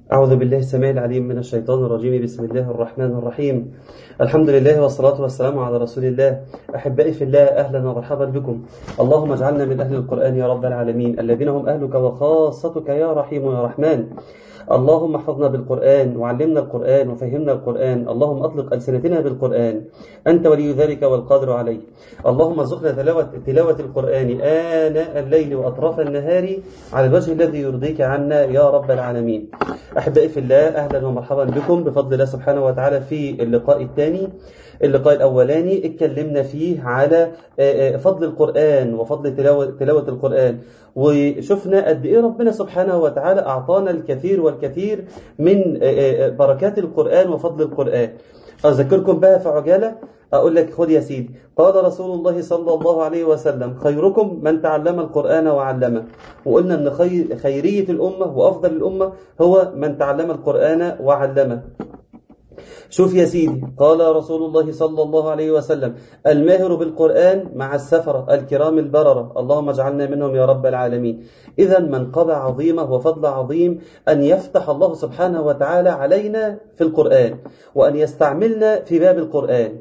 أعوذ بالله السميع العليم من الشيطان الرجيم بسم الله الرحمن الرحيم الحمد لله والصلاة والسلام على رسول الله أحبائي في الله أهلا ومرحبا بكم اللهم اجعلنا من أهل القرآن يا رب العالمين الذين هم أهلك وخاصتك يا رحيم يا رحمن اللهم احفظنا بالقرآن وعلمنا القرآن وفهمنا القرآن اللهم أطلق ألسنتنا بالقرآن أنت ولي ذلك والقادر عليه اللهم ارزقنا تلاوة, تلاوة القرآن آناء الليل وأطراف النهار على الوجه الذي يرضيك عنا يا رب العالمين أحبائي في الله أهلا ومرحبا بكم بفضل الله سبحانه وتعالى في اللقاء الثاني اللقاء الأولاني اتكلمنا فيه على فضل القرآن وفضل تلاوة, تلاوة القرآن وشفنا قد إيه ربنا سبحانه وتعالى أعطانا الكثير والكثير من بركات القرآن وفضل القرآن أذكركم بقى في عجالة أقول لك خذ يا سيدي قال رسول الله صلى الله عليه وسلم خيركم من تعلم القرآن وعلمه وقلنا أن خير خيرية الأمة وأفضل الأمة هو من تعلم القرآن وعلمه شوف يا سيدي قال رسول الله صلى الله عليه وسلم الماهر بالقرآن مع السفرة الكرام البررة اللهم اجعلنا منهم يا رب العالمين إذا منقبة عظيمة وفضل عظيم أن يفتح الله سبحانه وتعالى علينا في القرآن وأن يستعملنا في باب القرآن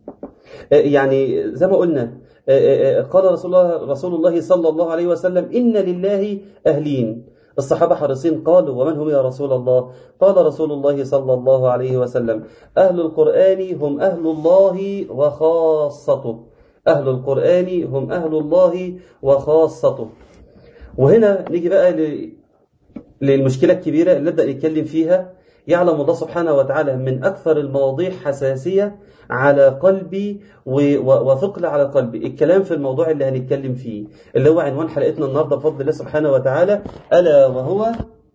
يعني زي ما قلنا قال رسول الله, رسول الله صلى الله عليه وسلم إن لله أهلين الصحابة حريصين قالوا ومن هم يا رسول الله قال رسول الله صلى الله عليه وسلم أهل القرآن هم أهل الله وخاصته أهل القرآن هم أهل الله وخاصته وهنا نيجي بقى للمشكلة الكبيرة اللي نبدأ نتكلم فيها يعلم الله سبحانه وتعالى من أكثر المواضيع حساسية على قلبي وثقل على قلبي الكلام في الموضوع اللي هنتكلم فيه اللي هو عنوان حلقتنا النهاردة بفضل الله سبحانه وتعالى ألا وهو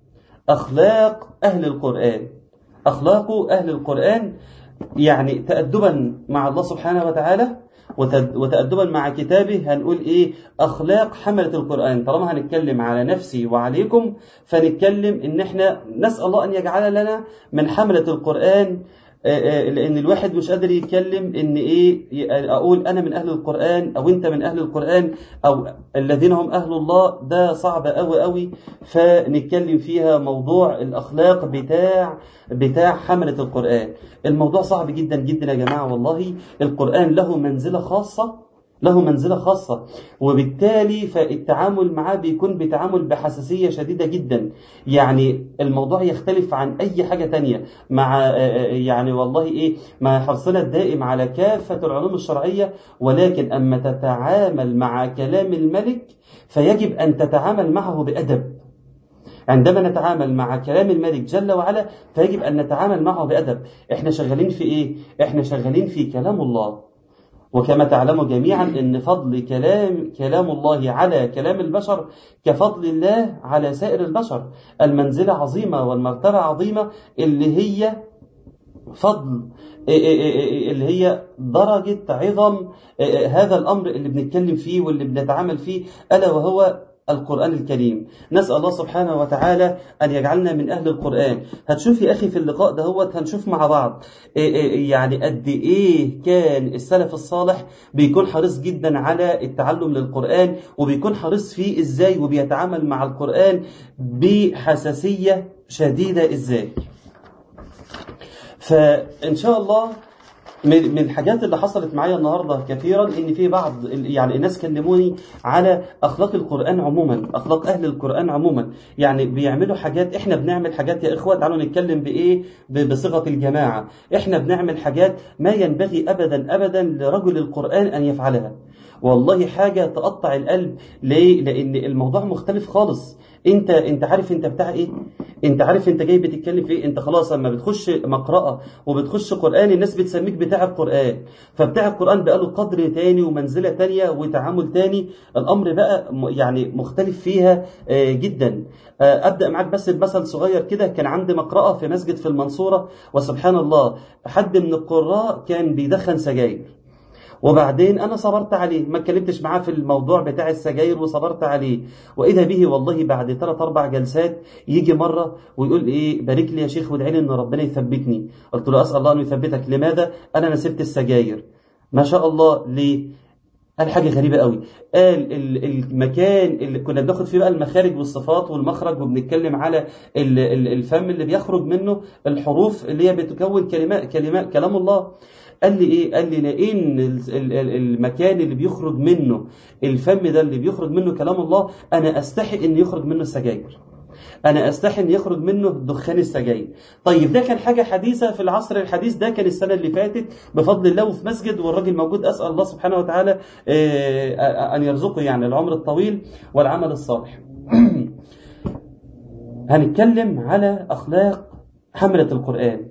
أخلاق أهل القرآن أخلاق أهل القرآن يعني تأدبا مع الله سبحانه وتعالى وتأدبا مع كتابه هنقول إيه أخلاق حملة القرآن طالما هنتكلم على نفسي وعليكم فنتكلم إن إحنا نسأل الله أن يجعل لنا من حملة القرآن لان الواحد مش قادر يتكلم ان ايه اقول انا من اهل القران او انت من اهل القران او الذين هم اهل الله ده صعب قوي قوي فنتكلم فيها موضوع الاخلاق بتاع بتاع حمله القران الموضوع صعب جدا جدا يا جماعه والله القران له منزله خاصه له منزلة خاصة وبالتالي فالتعامل معاه بيكون بتعامل بحساسية شديدة جدا يعني الموضوع يختلف عن أي حاجة تانية مع يعني والله إيه مع حرصنا الدائم على كافة العلوم الشرعية ولكن أما تتعامل مع كلام الملك فيجب أن تتعامل معه بأدب عندما نتعامل مع كلام الملك جل وعلا فيجب أن نتعامل معه بأدب احنا شغالين في إيه؟ احنا شغالين في كلام الله وكما تعلموا جميعا ان فضل كلام كلام الله على كلام البشر كفضل الله على سائر البشر المنزلة عظيمة والمرتبة عظيمة اللي هي فضل اللي هي درجة عظم هذا الأمر اللي بنتكلم فيه واللي بنتعامل فيه ألا وهو القرآن الكريم نسأل الله سبحانه وتعالى أن يجعلنا من أهل القرآن هتشوف يا أخي في اللقاء ده هو هنشوف مع بعض يعني قد إيه كان السلف الصالح بيكون حريص جدا على التعلم للقرآن وبيكون حريص فيه إزاي وبيتعامل مع القرآن بحساسية شديدة إزاي فإن شاء الله من الحاجات اللي حصلت معايا النهارده كثيرا ان في بعض يعني الناس كلموني على اخلاق القران عموما اخلاق اهل القران عموما يعني بيعملوا حاجات احنا بنعمل حاجات يا اخوه تعالوا نتكلم بايه بصيغه الجماعه احنا بنعمل حاجات ما ينبغي ابدا ابدا لرجل القران ان يفعلها والله حاجه تقطع القلب ليه لان الموضوع مختلف خالص انت انت عارف انت بتاع ايه انت عارف انت جاي بتتكلم في ايه انت خلاص لما بتخش مقرأة وبتخش قرآن الناس بتسميك بتاع القرآن فبتاع القرآن بقى له قدر تاني ومنزلة تانية وتعامل تاني الامر بقى يعني مختلف فيها جدا ابدا معاك بس بمثل صغير كده كان عندي مقرأة في مسجد في المنصورة وسبحان الله حد من القراء كان بيدخن سجاير وبعدين انا صبرت عليه ما اتكلمتش معاه في الموضوع بتاع السجاير وصبرت عليه واذا به والله بعد ثلاث اربع جلسات يجي مره ويقول ايه بارك لي يا شيخ وادعي لي ان ربنا يثبتني قلت له اسال الله ان يثبتك لماذا انا نسبت السجاير ما شاء الله ليه قال حاجة غريبة قوي قال المكان اللي كنا بناخد فيه بقى المخارج والصفات والمخرج وبنتكلم على الفم اللي بيخرج منه الحروف اللي هي بتكون كلمات كلمات كلام الله قال لي ايه قال لي لان المكان اللي بيخرج منه الفم ده اللي بيخرج منه كلام الله انا استحي ان يخرج منه السجاير انا استحي ان يخرج منه دخان السجاير طيب ده كان حاجه حديثه في العصر الحديث ده كان السنه اللي فاتت بفضل الله وفي مسجد والراجل موجود اسال الله سبحانه وتعالى ان يرزقه يعني العمر الطويل والعمل الصالح هنتكلم على اخلاق حمله القران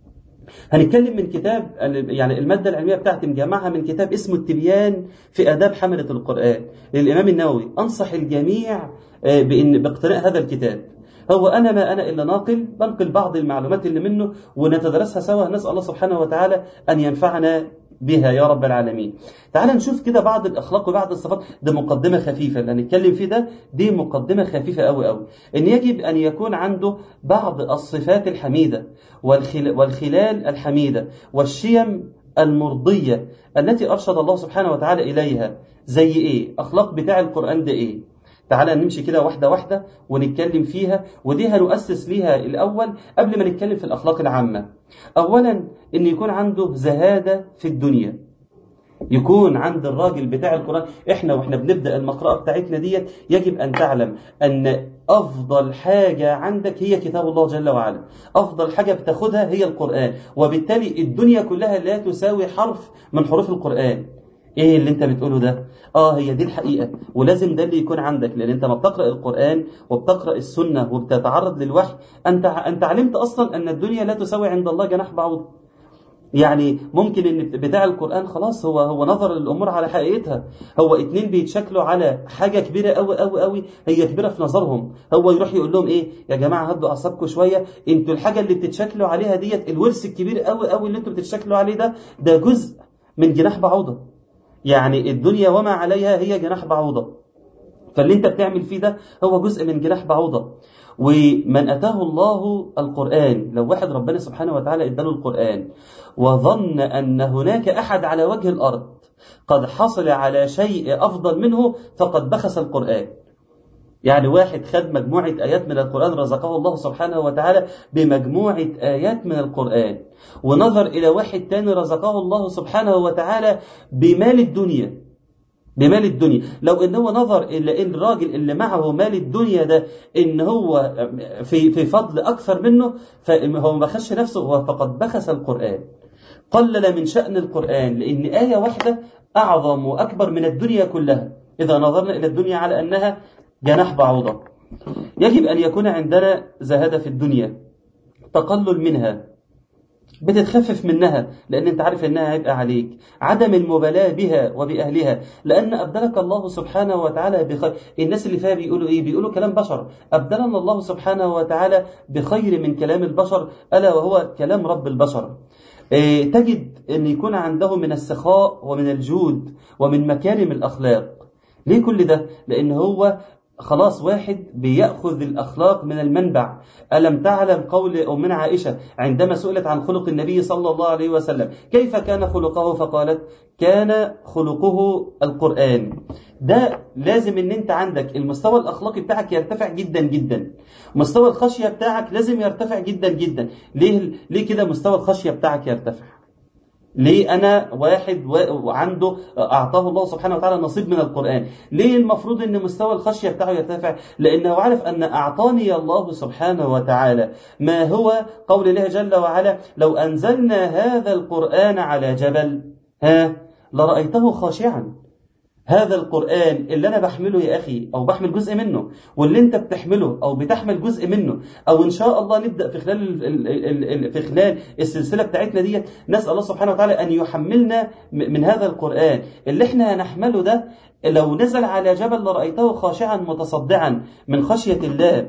هنتكلم من كتاب يعني المادة العلمية بتاعتي مجمعها من كتاب اسمه التبيان في آداب حملة القرآن للإمام النووي أنصح الجميع بإن باقتناء هذا الكتاب هو أنا ما أنا إلا ناقل بنقل بعض المعلومات اللي منه ونتدرسها سوا نسأل الله سبحانه وتعالى أن ينفعنا بها يا رب العالمين تعال نشوف كده بعض الأخلاق وبعض الصفات ده مقدمة خفيفة اللي هنتكلم فيه ده دي مقدمة خفيفة قوي قوي إن يجب أن يكون عنده بعض الصفات الحميدة والخلال الحميدة والشيم المرضية التي أرشد الله سبحانه وتعالى إليها زي إيه أخلاق بتاع القرآن ده إيه تعالى نمشي كده واحدة واحدة ونتكلم فيها ودي هنؤسس ليها الأول قبل ما نتكلم في الأخلاق العامة أولا إن يكون عنده زهادة في الدنيا يكون عند الراجل بتاع القرآن إحنا وإحنا بنبدأ المقرأة بتاعتنا ديت يجب أن تعلم أن أفضل حاجة عندك هي كتاب الله جل وعلا أفضل حاجة بتاخدها هي القرآن وبالتالي الدنيا كلها لا تساوي حرف من حروف القرآن ايه اللي انت بتقوله ده اه هي دي الحقيقة ولازم ده اللي يكون عندك لان انت ما بتقرأ القرآن وبتقرأ السنة وبتتعرض للوحي انت انت علمت اصلا ان الدنيا لا تساوي عند الله جناح بعوض يعني ممكن ان بتاع القرآن خلاص هو هو نظر الامور على حقيقتها هو اتنين بيتشكلوا على حاجة كبيرة قوي قوي قوي هي كبيرة في نظرهم هو يروح يقول لهم ايه يا جماعة هدوا اعصابكم شوية انتوا الحاجة اللي بتتشكلوا عليها ديت الورث الكبير قوي قوي اللي انتوا بتتشكلوا عليه ده ده جزء من جناح بعوضة يعني الدنيا وما عليها هي جناح بعوضة فاللي انت بتعمل فيه ده هو جزء من جناح بعوضة ومن أتاه الله القرآن لو واحد ربنا سبحانه وتعالى اداله القرآن وظن أن هناك أحد على وجه الأرض قد حصل على شيء أفضل منه فقد بخس القرآن يعني واحد خد مجموعة آيات من القرآن رزقه الله سبحانه وتعالى بمجموعة آيات من القرآن ونظر إلى واحد تاني رزقه الله سبحانه وتعالى بمال الدنيا بمال الدنيا لو ان هو نظر الى ان الراجل اللي معه مال الدنيا ده ان هو في في فضل اكثر منه فهو ما بخش نفسه هو فقد بخس القران قلل من شان القران لان ايه واحده اعظم واكبر من الدنيا كلها اذا نظرنا الى الدنيا على انها جناح بعوضه يجب ان يكون عندنا زهاده في الدنيا تقلل منها بتتخفف منها لأن أنت عارف أنها هيبقى عليك عدم المبالاة بها وبأهلها لأن أبدلك الله سبحانه وتعالى بخير الناس اللي فيها بيقولوا إيه بيقولوا كلام بشر أبدلنا الله سبحانه وتعالى بخير من كلام البشر ألا وهو كلام رب البشر إيه تجد أن يكون عنده من السخاء ومن الجود ومن مكارم الأخلاق ليه كل ده؟ لأن هو خلاص واحد بيأخذ الأخلاق من المنبع ألم تعلم قول أمنا عائشة عندما سئلت عن خلق النبي صلى الله عليه وسلم كيف كان خلقه فقالت كان خلقه القرآن ده لازم ان انت عندك المستوى الأخلاقي بتاعك يرتفع جدا جدا مستوى الخشية بتاعك لازم يرتفع جدا جدا ليه, ليه كده مستوى الخشية بتاعك يرتفع ليه أنا واحد وعنده أعطاه الله سبحانه وتعالى نصيب من القرآن ليه المفروض أن مستوى الخشية بتاعه يرتفع لأنه عارف أن أعطاني الله سبحانه وتعالى ما هو قول الله جل وعلا لو أنزلنا هذا القرآن على جبل ها لرأيته خاشعا هذا القرآن اللي أنا بحمله يا أخي أو بحمل جزء منه واللي أنت بتحمله أو بتحمل جزء منه أو إن شاء الله نبدأ في خلال ال ال ال في خلال السلسلة بتاعتنا ديت نسأل الله سبحانه وتعالى أن يحملنا من هذا القرآن اللي إحنا هنحمله ده لو نزل على جبل لرأيته خاشعا متصدعا من خشية الله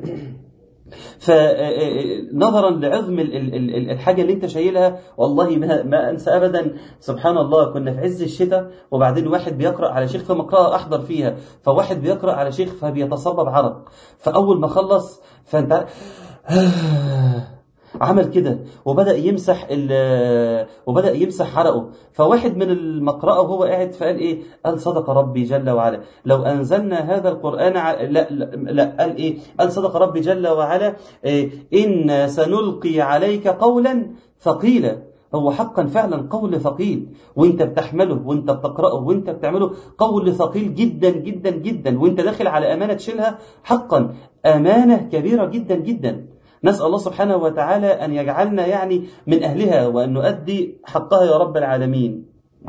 فنظرا لعظم الحاجة اللي انت شايلها والله ما, ما انسى ابدا سبحان الله كنا في عز الشتاء وبعدين واحد بيقرأ على شيخ في مقرأة احضر فيها فواحد بيقرأ على شيخ فبيتصبب عرق فاول ما خلص فانت عمل كده وبدأ يمسح وبدأ يمسح حرقه فواحد من المقرأة وهو قاعد فقال إيه قال صدق ربي جل وعلا لو أنزلنا هذا القرآن ع... لا, لا, لا قال إيه قال صدق ربي جل وعلا إيه إن سنلقي عليك قولا ثقيلا هو حقا فعلا قول ثقيل وانت بتحمله وانت بتقرأه وانت بتعمله قول ثقيل جدا جدا جدا وانت داخل على أمانة تشيلها حقا أمانة كبيرة جدا جدا نسأل الله سبحانه وتعالى أن يجعلنا يعني من أهلها وأن نؤدي حقها يا رب العالمين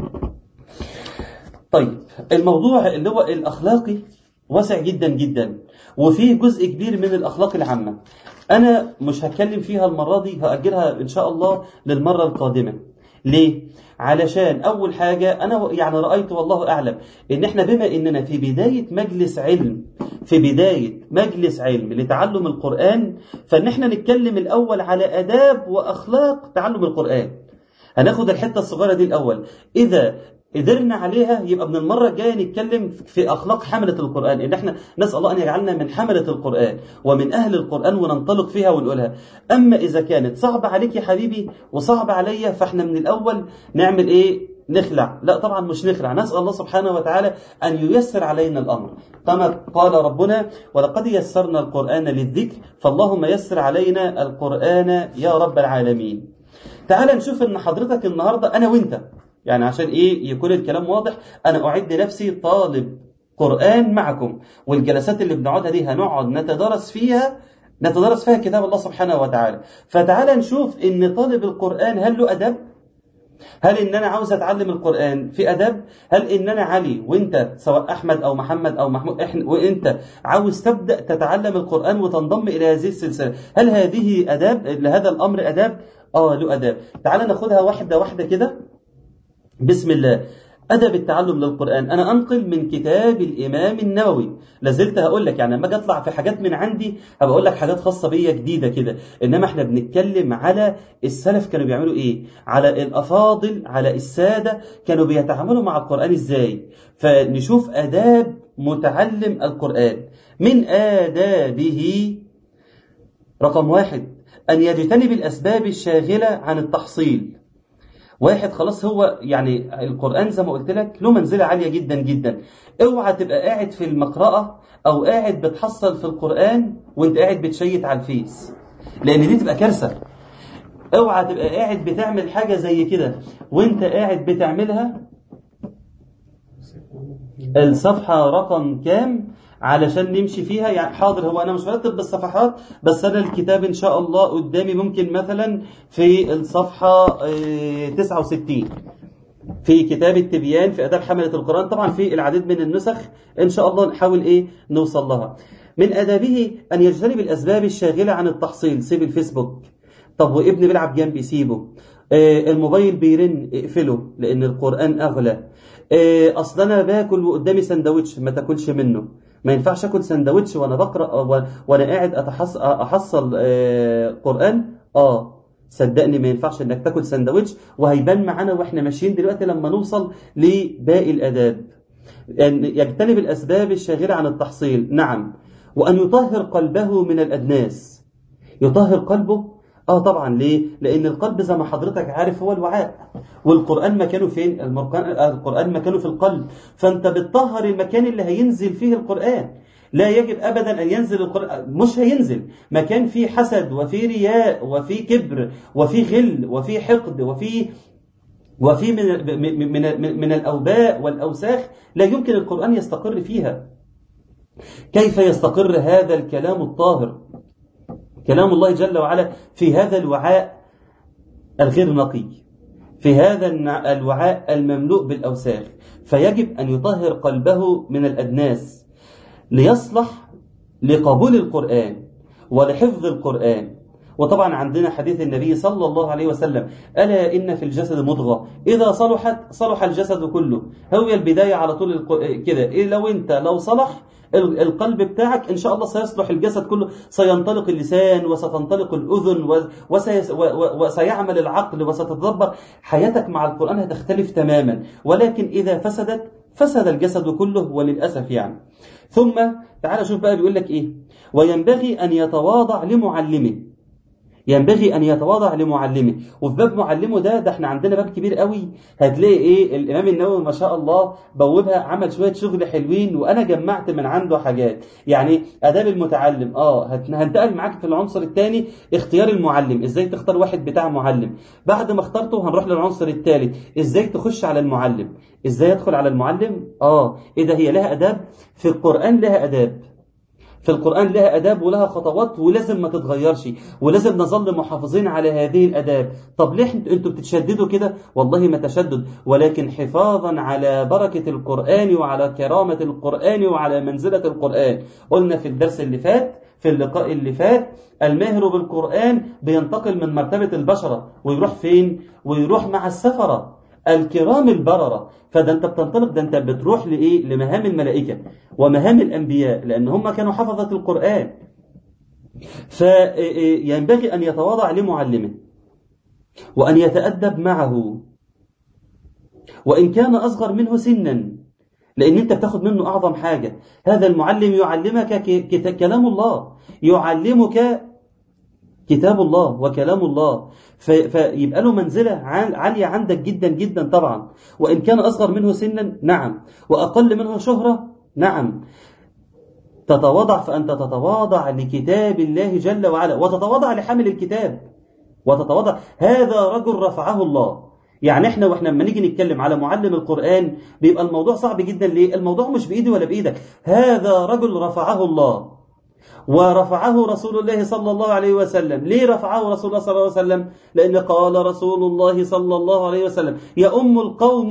طيب الموضوع اللي هو الأخلاقي واسع جدا جدا وفيه جزء كبير من الأخلاق العامة أنا مش هتكلم فيها المرة دي هأجلها إن شاء الله للمرة القادمة ليه؟ علشان أول حاجة أنا يعني رأيت والله أعلم إن إحنا بما إننا في بداية مجلس علم في بداية مجلس علم لتعلم القرآن فإن إحنا نتكلم الأول على أداب وأخلاق تعلم القرآن هناخد الحتة الصغيرة دي الأول إذا قدرنا عليها يبقى من المرة الجاية نتكلم في أخلاق حملة القرآن إن إحنا نسأل الله أن يجعلنا من حملة القرآن ومن أهل القرآن وننطلق فيها ونقولها أما إذا كانت صعبة عليك يا حبيبي وصعبة عليا فإحنا من الأول نعمل إيه نخلع لا طبعا مش نخلع نسأل الله سبحانه وتعالى أن ييسر علينا الأمر كما قال ربنا ولقد يسرنا القرآن للذكر فاللهم يسر علينا القرآن يا رب العالمين تعال نشوف ان حضرتك النهاردة أنا وإنت يعني عشان إيه يكون الكلام واضح أنا أعد نفسي طالب قرآن معكم والجلسات اللي بنقعدها دي هنقعد نتدرس فيها نتدرس فيها كتاب الله سبحانه وتعالى فتعال نشوف ان طالب القرآن هل له أدب هل ان انا عاوز اتعلم القرآن في ادب هل ان انا علي وانت سواء احمد او محمد او محمود احنا وانت عاوز تبدا تتعلم القرآن وتنضم الى هذه السلسله هل هذه اداب لهذا الامر اداب اه له اداب تعال ناخدها واحده واحده كده بسم الله أدب التعلم للقرآن أنا أنقل من كتاب الإمام النووي لازلت هقول لك يعني لما أجي أطلع في حاجات من عندي هبقى أقول لك حاجات خاصة بيا جديدة كده إنما إحنا بنتكلم على السلف كانوا بيعملوا إيه على الأفاضل على السادة كانوا بيتعاملوا مع القرآن إزاي فنشوف أداب متعلم القرآن من آدابه رقم واحد أن يجتنب الأسباب الشاغلة عن التحصيل واحد خلاص هو يعني القرآن زي ما قلت لك له منزلة عالية جدا جدا اوعى تبقى قاعد في المقرأة او قاعد بتحصل في القرآن وانت قاعد بتشيت على الفيس لان دي تبقى كارثة اوعى تبقى قاعد بتعمل حاجة زي كده وانت قاعد بتعملها الصفحة رقم كام علشان نمشي فيها يعني حاضر هو انا مش مرتب بالصفحات بس انا الكتاب ان شاء الله قدامي ممكن مثلا في الصفحه 69 في كتاب التبيان في اداب حمله القران طبعا في العديد من النسخ ان شاء الله نحاول ايه نوصل لها من ادابه ان يجتنب الاسباب الشاغله عن التحصيل سيب الفيسبوك طب وابني بيلعب جنبي سيبه الموبايل بيرن اقفله لان القران اغلى اصل انا باكل وقدامي سندوتش ما تاكلش منه ما ينفعش اكل سندوتش وانا بقرا وانا قاعد أتحص... احصل قران اه صدقني ما ينفعش انك تاكل سندوتش وهيبان معانا واحنا ماشيين دلوقتي لما نوصل لباقي الاداب ان يجتنب الاسباب الشاغله عن التحصيل نعم وان يطهر قلبه من الادناس يطهر قلبه اه طبعا ليه لان القلب زي ما حضرتك عارف هو الوعاء والقران مكانه فين القران مكانه في القلب فانت بتطهر المكان اللي هينزل فيه القران لا يجب ابدا ان ينزل القران مش هينزل مكان فيه حسد وفيه رياء وفيه كبر وفيه غل وفيه حقد وفيه وفي من من من, من الاوباء والاوساخ لا يمكن القران يستقر فيها كيف يستقر هذا الكلام الطاهر كلام الله جل وعلا في هذا الوعاء الغير نقي في هذا الوعاء المملوء بالأوساخ فيجب أن يطهر قلبه من الأدناس ليصلح لقبول القرآن ولحفظ القرآن وطبعا عندنا حديث النبي صلى الله عليه وسلم ألا إن في الجسد مضغة إذا صلحت صلح الجسد كله هو البداية على طول كده إيه لو أنت لو صلح القلب بتاعك إن شاء الله سيصلح الجسد كله سينطلق اللسان وستنطلق الأذن وسيعمل العقل وستتدبر حياتك مع القرآن هتختلف تماما ولكن إذا فسدت فسد الجسد كله وللأسف يعني ثم تعال شوف بقى بيقول لك إيه وينبغي أن يتواضع لمعلمه ينبغي أن يتواضع لمعلمه وفي باب معلمه ده ده احنا عندنا باب كبير قوي هتلاقي ايه الإمام النووي ما شاء الله بوبها عمل شوية شغل حلوين وأنا جمعت من عنده حاجات يعني آداب المتعلم اه هنتقل معاك في العنصر الثاني اختيار المعلم ازاي تختار واحد بتاع معلم بعد ما اخترته هنروح للعنصر الثالث ازاي تخش على المعلم ازاي ادخل على المعلم اه ايه ده هي لها اداب في القرآن لها اداب في القرآن لها أداب ولها خطوات ولازم ما تتغيرش ولازم نظل محافظين على هذه الأداب طب ليه أنتوا بتتشددوا كده والله ما تشدد ولكن حفاظا على بركة القرآن وعلى كرامة القرآن وعلى منزلة القرآن قلنا في الدرس اللي فات في اللقاء اللي فات الماهر بالقرآن بينتقل من مرتبة البشرة ويروح فين ويروح مع السفرة الكرام البررة فده انت بتنطلق ده انت بتروح لايه لمهام الملائكة ومهام الانبياء لان هم كانوا حفظة القرآن فينبغي ان يتواضع لمعلمه وان يتأدب معه وان كان اصغر منه سنا لان انت بتاخد منه اعظم حاجة هذا المعلم يعلمك كلام الله يعلمك كتاب الله وكلام الله فيبقى له منزلة عالية عندك جدا جدا طبعا وإن كان أصغر منه سنا نعم وأقل منه شهرة نعم تتواضع فأنت تتواضع لكتاب الله جل وعلا وتتواضع لحامل الكتاب وتتواضع هذا رجل رفعه الله يعني احنا واحنا لما نيجي نتكلم على معلم القرآن بيبقى الموضوع صعب جدا ليه الموضوع مش بإيدي ولا بإيدك هذا رجل رفعه الله ورفعه رسول الله صلى الله عليه وسلم ليه رفعه رسول الله صلى الله عليه وسلم لأن قال رسول الله صلى الله عليه وسلم يا أم القوم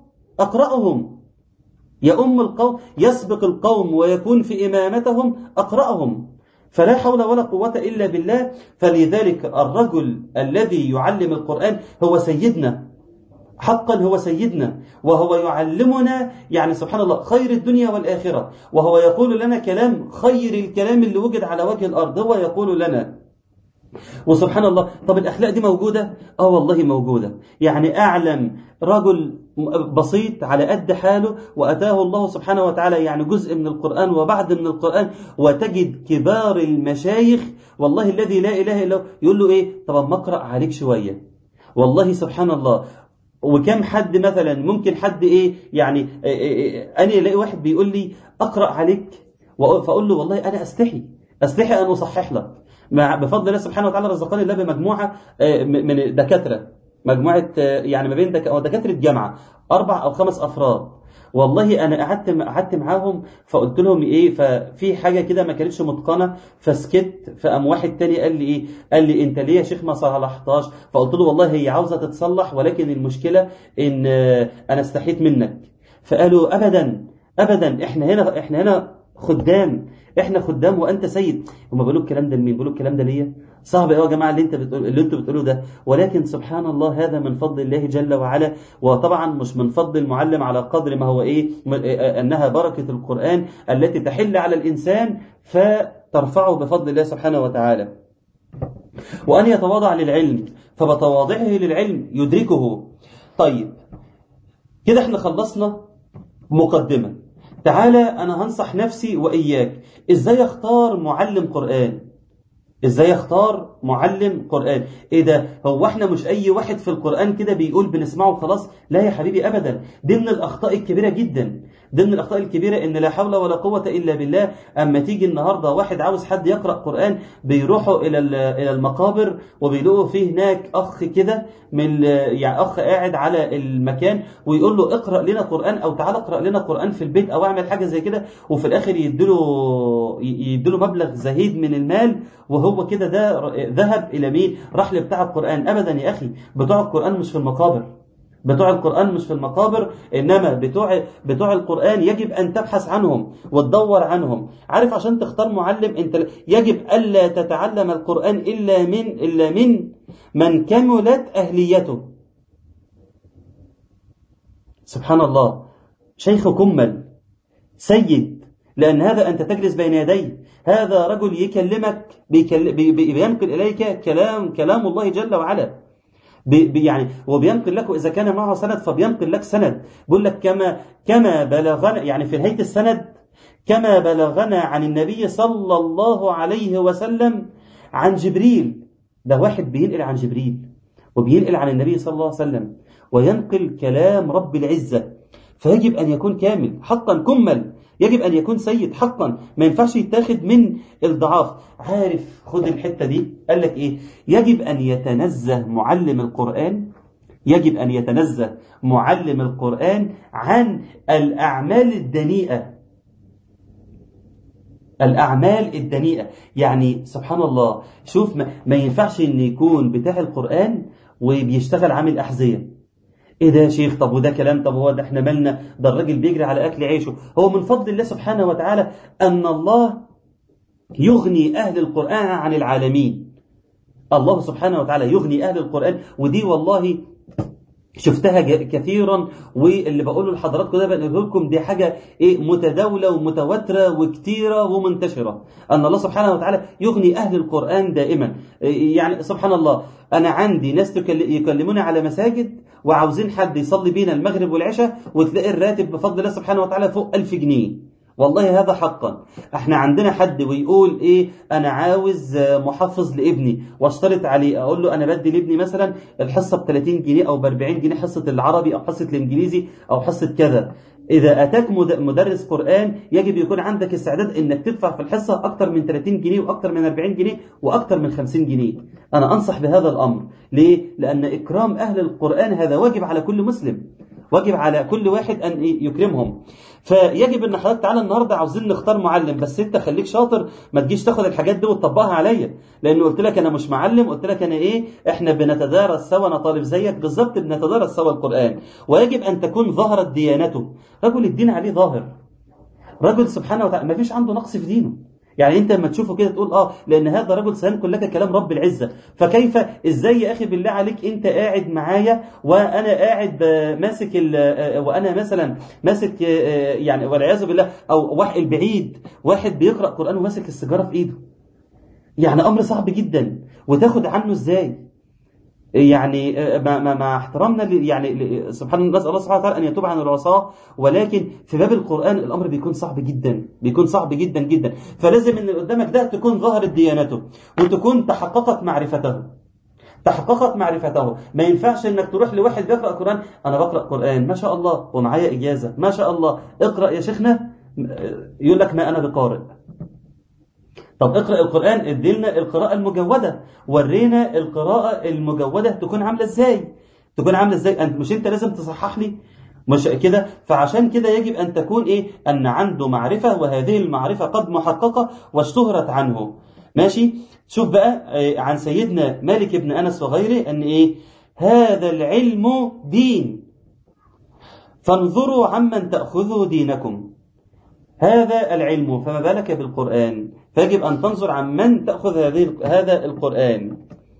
أقرأهم يا أم القوم يسبق القوم ويكون في إمامتهم أقرأهم فلا حول ولا قوة إلا بالله فلذلك الرجل الذي يعلم القرآن هو سيدنا حقا هو سيدنا وهو يعلمنا يعني سبحان الله خير الدنيا والآخرة وهو يقول لنا كلام خير الكلام اللي وجد على وجه الأرض هو يقول لنا وسبحان الله طب الأخلاق دي موجودة؟ آه والله موجودة يعني أعلم رجل بسيط على قد حاله وأتاه الله سبحانه وتعالى يعني جزء من القرآن وبعد من القرآن وتجد كبار المشايخ والله الذي لا إله إلا هو يقول له إيه طب ما أقرأ عليك شوية والله سبحان الله وكم حد مثلا ممكن حد ايه يعني إيه إيه إيه انا الاقي واحد بيقول لي اقرا عليك فاقول له والله انا استحي استحي ان اصحح لك مع بفضل الله سبحانه وتعالى رزقني الله بمجموعه من الدكاتره مجموعه يعني ما بين دكاتره جامعه اربع او خمس افراد والله انا قعدت قعدت معاهم فقلت لهم ايه ففي حاجه كده ما كانتش متقنه فسكت فقام واحد تاني قال لي ايه قال لي انت ليه يا شيخ ما صلحتهاش فقلت له والله هي عاوزه تتصلح ولكن المشكله ان انا استحيت منك فقالوا ابدا ابدا احنا هنا احنا هنا خدام احنا خدام وانت سيد هم بيقولوا الكلام ده لمين بيقولوا الكلام ده ليا صعب قوي يا جماعه اللي انت بتقول اللي انتوا بتقولوه ده ولكن سبحان الله هذا من فضل الله جل وعلا وطبعا مش من فضل المعلم على قدر ما هو ايه انها بركه القران التي تحل على الانسان فترفعه بفضل الله سبحانه وتعالى وان يتواضع للعلم فبتواضعه للعلم يدركه طيب كده احنا خلصنا مقدمه تعالى أنا هنصح نفسي وإياك إزاي أختار معلم قرآن إزاي أختار معلم قرآن إيه ده هو إحنا مش أي واحد في القرآن كده بيقول بنسمعه خلاص لا يا حبيبي أبدا دي من الأخطاء الكبيرة جدا دي من الأخطاء الكبيرة إن لا حول ولا قوة إلا بالله أما تيجي النهاردة واحد عاوز حد يقرأ قرآن بيروحوا إلى إلى المقابر وبيلاقوا فيه هناك أخ كده من يعني أخ قاعد على المكان ويقول له اقرأ لنا قرآن أو تعال اقرأ لنا قرآن في البيت أو اعمل حاجة زي كده وفي الآخر يديله يديله مبلغ زهيد من المال وهو كده ده ذهب إلى مين راح لبتاع القرآن أبدا يا أخي بتوع القرآن مش في المقابر بتوع القرآن مش في المقابر إنما بتوع بتوع القرآن يجب أن تبحث عنهم وتدور عنهم عارف عشان تختار معلم أنت يجب ألا تتعلم القرآن إلا من إلا من من كملت أهليته سبحان الله شيخ كمل سيد لأن هذا أنت تجلس بين يديه هذا رجل يكلمك بيكل... بي... بينقل إليك كلام كلام الله جل وعلا بي... يعني وبينقل لك إذا كان معه سند فبينقل لك سند بيقول لك كما كما بلغنا يعني في نهاية السند كما بلغنا عن النبي صلى الله عليه وسلم عن جبريل ده واحد بينقل عن جبريل وبينقل عن النبي صلى الله عليه وسلم وينقل كلام رب العزة فيجب أن يكون كامل حقا كمل يجب أن يكون سيد حقا ما ينفعش يتاخد من الضعاف عارف خد الحتة دي قال لك إيه يجب أن يتنزه معلم القرآن يجب أن يتنزه معلم القرآن عن الأعمال الدنيئة الأعمال الدنيئة يعني سبحان الله شوف ما, ما ينفعش أن يكون بتاع القرآن وبيشتغل عامل أحذية ايه ده يا شيخ طب وده كلام طب هو ده احنا مالنا ده الراجل بيجري على اكل عيشه هو من فضل الله سبحانه وتعالى ان الله يغني اهل القران عن العالمين الله سبحانه وتعالى يغني اهل القران ودي والله شفتها كثيرا واللي بقوله لحضراتكم ده بقوله لكم دي حاجه ايه متداوله ومتواتره وكتيره ومنتشره ان الله سبحانه وتعالى يغني اهل القران دائما يعني سبحان الله انا عندي ناس يكلموني على مساجد وعاوزين حد يصلي بينا المغرب والعشاء وتلاقي الراتب بفضل الله سبحانه وتعالى فوق ألف جنيه والله هذا حقا احنا عندنا حد ويقول ايه انا عاوز محفظ لابني واشترط عليه اقول له انا بدي لابني مثلا الحصه ب 30 جنيه او ب 40 جنيه حصه العربي او حصه الانجليزي او حصه كذا إذا أتاك مدرس قرآن يجب يكون عندك استعداد إنك تدفع في الحصة أكثر من 30 جنيه وأكثر من 40 جنيه وأكثر من 50 جنيه أنا أنصح بهذا الأمر ليه؟ لأن إكرام أهل القرآن هذا واجب على كل مسلم واجب على كل واحد أن يكرمهم فيجب ان حضرتك تعالى النهارده عاوزين نختار معلم بس انت خليك شاطر ما تجيش تاخد الحاجات دي وتطبقها عليا لانه قلت لك انا مش معلم قلت لك انا ايه احنا بنتدارس سوا انا طالب زيك بالظبط بنتدارس سوا القران ويجب ان تكون ظهرت ديانته رجل الدين عليه ظاهر رجل سبحانه وتعالى ما فيش عنده نقص في دينه يعني انت لما تشوفه كده تقول اه لان هذا رجل سينقل لك كلام رب العزه فكيف ازاي يا اخي بالله عليك انت قاعد معايا وانا قاعد ماسك وانا مثلا ماسك يعني والعياذ بالله او واحد البعيد واحد بيقرا قران وماسك السيجاره في ايده يعني امر صعب جدا وتاخد عنه ازاي يعني مع, مع احترامنا يعني سبحان الله نسال الله سبحانه وتعالى ان يتوب عن العصاه ولكن في باب القران الامر بيكون صعب جدا بيكون صعب جدا جدا فلازم ان اللي قدامك ده تكون ظهرت ديانته وتكون تحققت معرفته تحققت معرفته ما ينفعش انك تروح لواحد بيقرا قران انا بقرا قران ما شاء الله ومعايا اجازه ما شاء الله اقرا يا شيخنا يقول لك ما انا بقارئ طب اقرأ القرآن اديلنا القراءة المجودة ورينا القراءة المجودة تكون عاملة ازاي تكون عاملة ازاي انت مش انت لازم تصحح لي مش كده فعشان كده يجب ان تكون ايه ان عنده معرفة وهذه المعرفة قد محققة واشتهرت عنه ماشي شوف بقى عن سيدنا مالك بن انس وغيره ان ايه هذا العلم دين فانظروا عمن تأخذوا دينكم هذا العلم فما بالك بالقرآن فيجب أن تنظر عن من تأخذ هذه هذا القرآن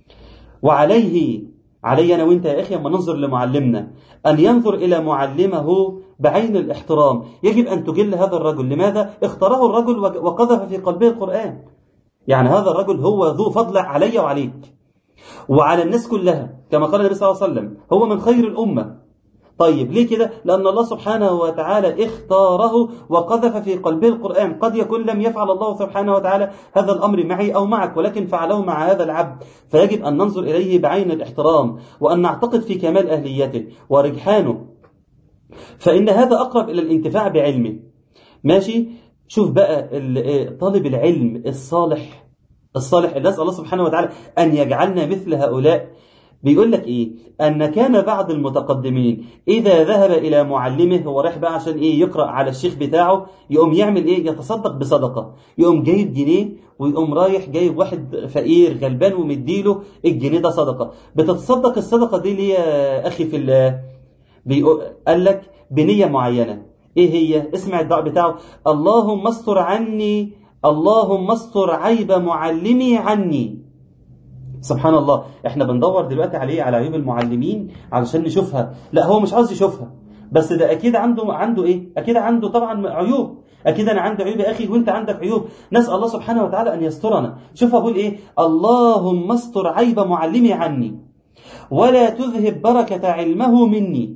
وعليه علي أنا وإنت يا أخي أما ننظر لمعلمنا أن ينظر إلى معلمه بعين الاحترام يجب أن تجل هذا الرجل لماذا؟ اختاره الرجل وقذف في قلبه القرآن يعني هذا الرجل هو ذو فضل علي وعليك وعلى الناس كلها كما قال النبي صلى الله عليه وسلم هو من خير الأمة طيب ليه كده لأن الله سبحانه وتعالى اختاره وقذف في قلبه القرآن قد يكون لم يفعل الله سبحانه وتعالى هذا الأمر معي أو معك ولكن فعله مع هذا العبد فيجب أن ننظر إليه بعين الاحترام وأن نعتقد في كمال أهليته ورجحانه فإن هذا أقرب إلى الانتفاع بعلمه ماشي شوف بقى طالب العلم الصالح الصالح اللي نسأل الله سبحانه وتعالى أن يجعلنا مثل هؤلاء بيقول لك ايه ان كان بعض المتقدمين اذا ذهب الى معلمه هو رايح بقى عشان ايه يقرا على الشيخ بتاعه يقوم يعمل ايه يتصدق بصدقه يقوم جايب جنيه ويقوم رايح جايب واحد فقير غلبان ومديله الجنيه ده صدقه بتتصدق الصدقه دي ليه يا اخي في الله بيقول قال لك بنيه معينه ايه هي اسمع الدعاء بتاعه اللهم استر عني اللهم استر عيب معلمي عني سبحان الله احنا بندور دلوقتي عليه على عيوب المعلمين علشان نشوفها لا هو مش عاوز يشوفها بس ده اكيد عنده عنده ايه اكيد عنده طبعا عيوب اكيد انا عندي عيوب يا اخي وانت عندك عيوب نسال الله سبحانه وتعالى ان يسترنا شوف اقول ايه اللهم استر عيب معلمي عني ولا تذهب بركه علمه مني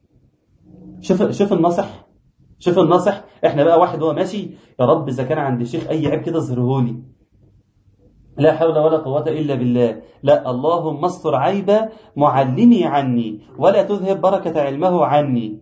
شوف شوف الناصح شوف الناصح احنا بقى واحد هو ماشي يا رب اذا كان عند الشيخ اي عيب كده اظهره لي لا حول ولا قوة إلا بالله لا اللهم استر عيب معلمي عني ولا تذهب بركة علمه عني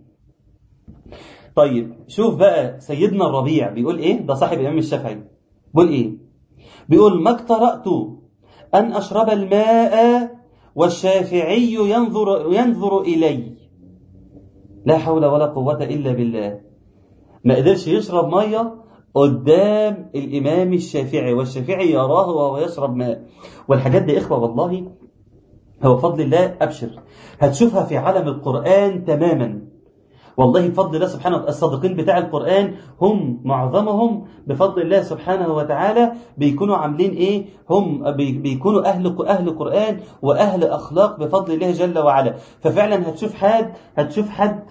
طيب شوف بقى سيدنا الربيع بيقول ايه ده صاحب الإمام الشافعي بيقول ايه بيقول ما اقترأت أن أشرب الماء والشافعي ينظر, ينظر إلي لا حول ولا قوة إلا بالله ما قدرش يشرب مية قدام الإمام الشافعي والشافعي يراه وهو يشرب ماء والحاجات دي إخوة والله هو فضل الله أبشر هتشوفها في عالم القرآن تماما والله بفضل الله سبحانه وتعالى الصادقين بتاع القرآن هم معظمهم بفضل الله سبحانه وتعالى بيكونوا عاملين ايه هم بيكونوا اهل اهل قرآن واهل اخلاق بفضل الله جل وعلا ففعلا هتشوف حد هتشوف حد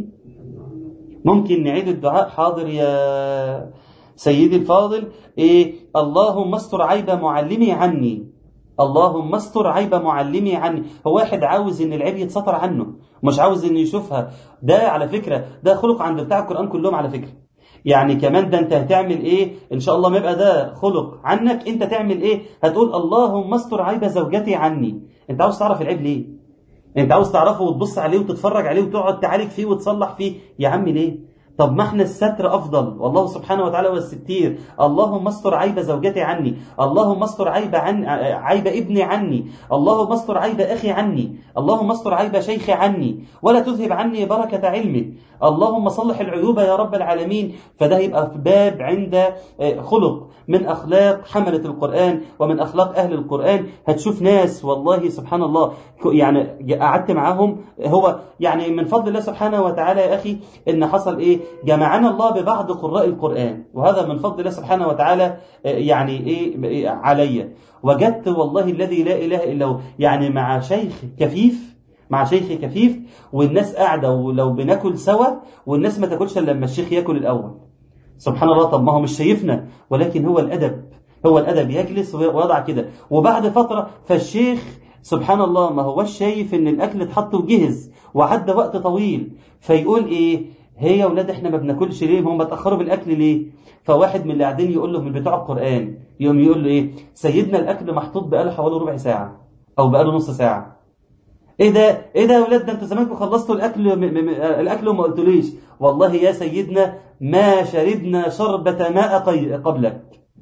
ممكن نعيد الدعاء حاضر يا سيدي الفاضل إيه اللهم استر عيب معلمي عني اللهم استر عيب معلمي عني هو واحد عاوز ان العيب يتستر عنه مش عاوز انه يشوفها ده على فكرة ده خلق عند بتاع القرآن كلهم على فكرة يعني كمان ده انت هتعمل ايه ان شاء الله ما يبقى ده خلق عنك انت تعمل ايه هتقول اللهم استر عيب زوجتي عني انت عاوز تعرف العيب ليه انت عاوز تعرفه وتبص عليه وتتفرج عليه وتقعد تعالج فيه وتصلح فيه يا عم ليه طب ما احنا الستر افضل والله سبحانه وتعالى هو الستير اللهم استر عيب زوجتي عني اللهم استر عيب عن عيب ابني عني اللهم استر عيب اخي عني اللهم استر عيب شيخي عني ولا تذهب عني بركه علمك اللهم صلح العيوب يا رب العالمين فده يبقى في باب عند خلق من اخلاق حمله القران ومن اخلاق اهل القران هتشوف ناس والله سبحان الله يعني قعدت معاهم هو يعني من فضل الله سبحانه وتعالى يا اخي ان حصل ايه جمعنا الله ببعض قراء القرآن وهذا من فضل الله سبحانه وتعالى يعني إيه علي وجدت والله الذي لا إله إلا هو يعني مع شيخ كفيف مع شيخ كفيف والناس قاعدة ولو بناكل سوا والناس ما تاكلش إلا لما الشيخ ياكل الأول سبحان الله طب ما هو مش شايفنا ولكن هو الأدب هو الأدب يجلس ويضع كده وبعد فترة فالشيخ سبحان الله ما هوش شايف ان الاكل اتحط وجهز وعدى وقت طويل فيقول ايه هي يا ولاد احنا ما بناكلش ليه هم اتاخروا بالاكل ليه فواحد من اللي قاعدين يقول له من بتوع القران يقوم يقول له ايه سيدنا الاكل محطوط بقاله حوالي ربع ساعه او بقاله نص ساعه ايه ده ايه ده يا ولاد ده انتوا زمانكم خلصتوا الاكل م م الاكل وما قلتوليش والله يا سيدنا ما شربنا شربة ماء قبلك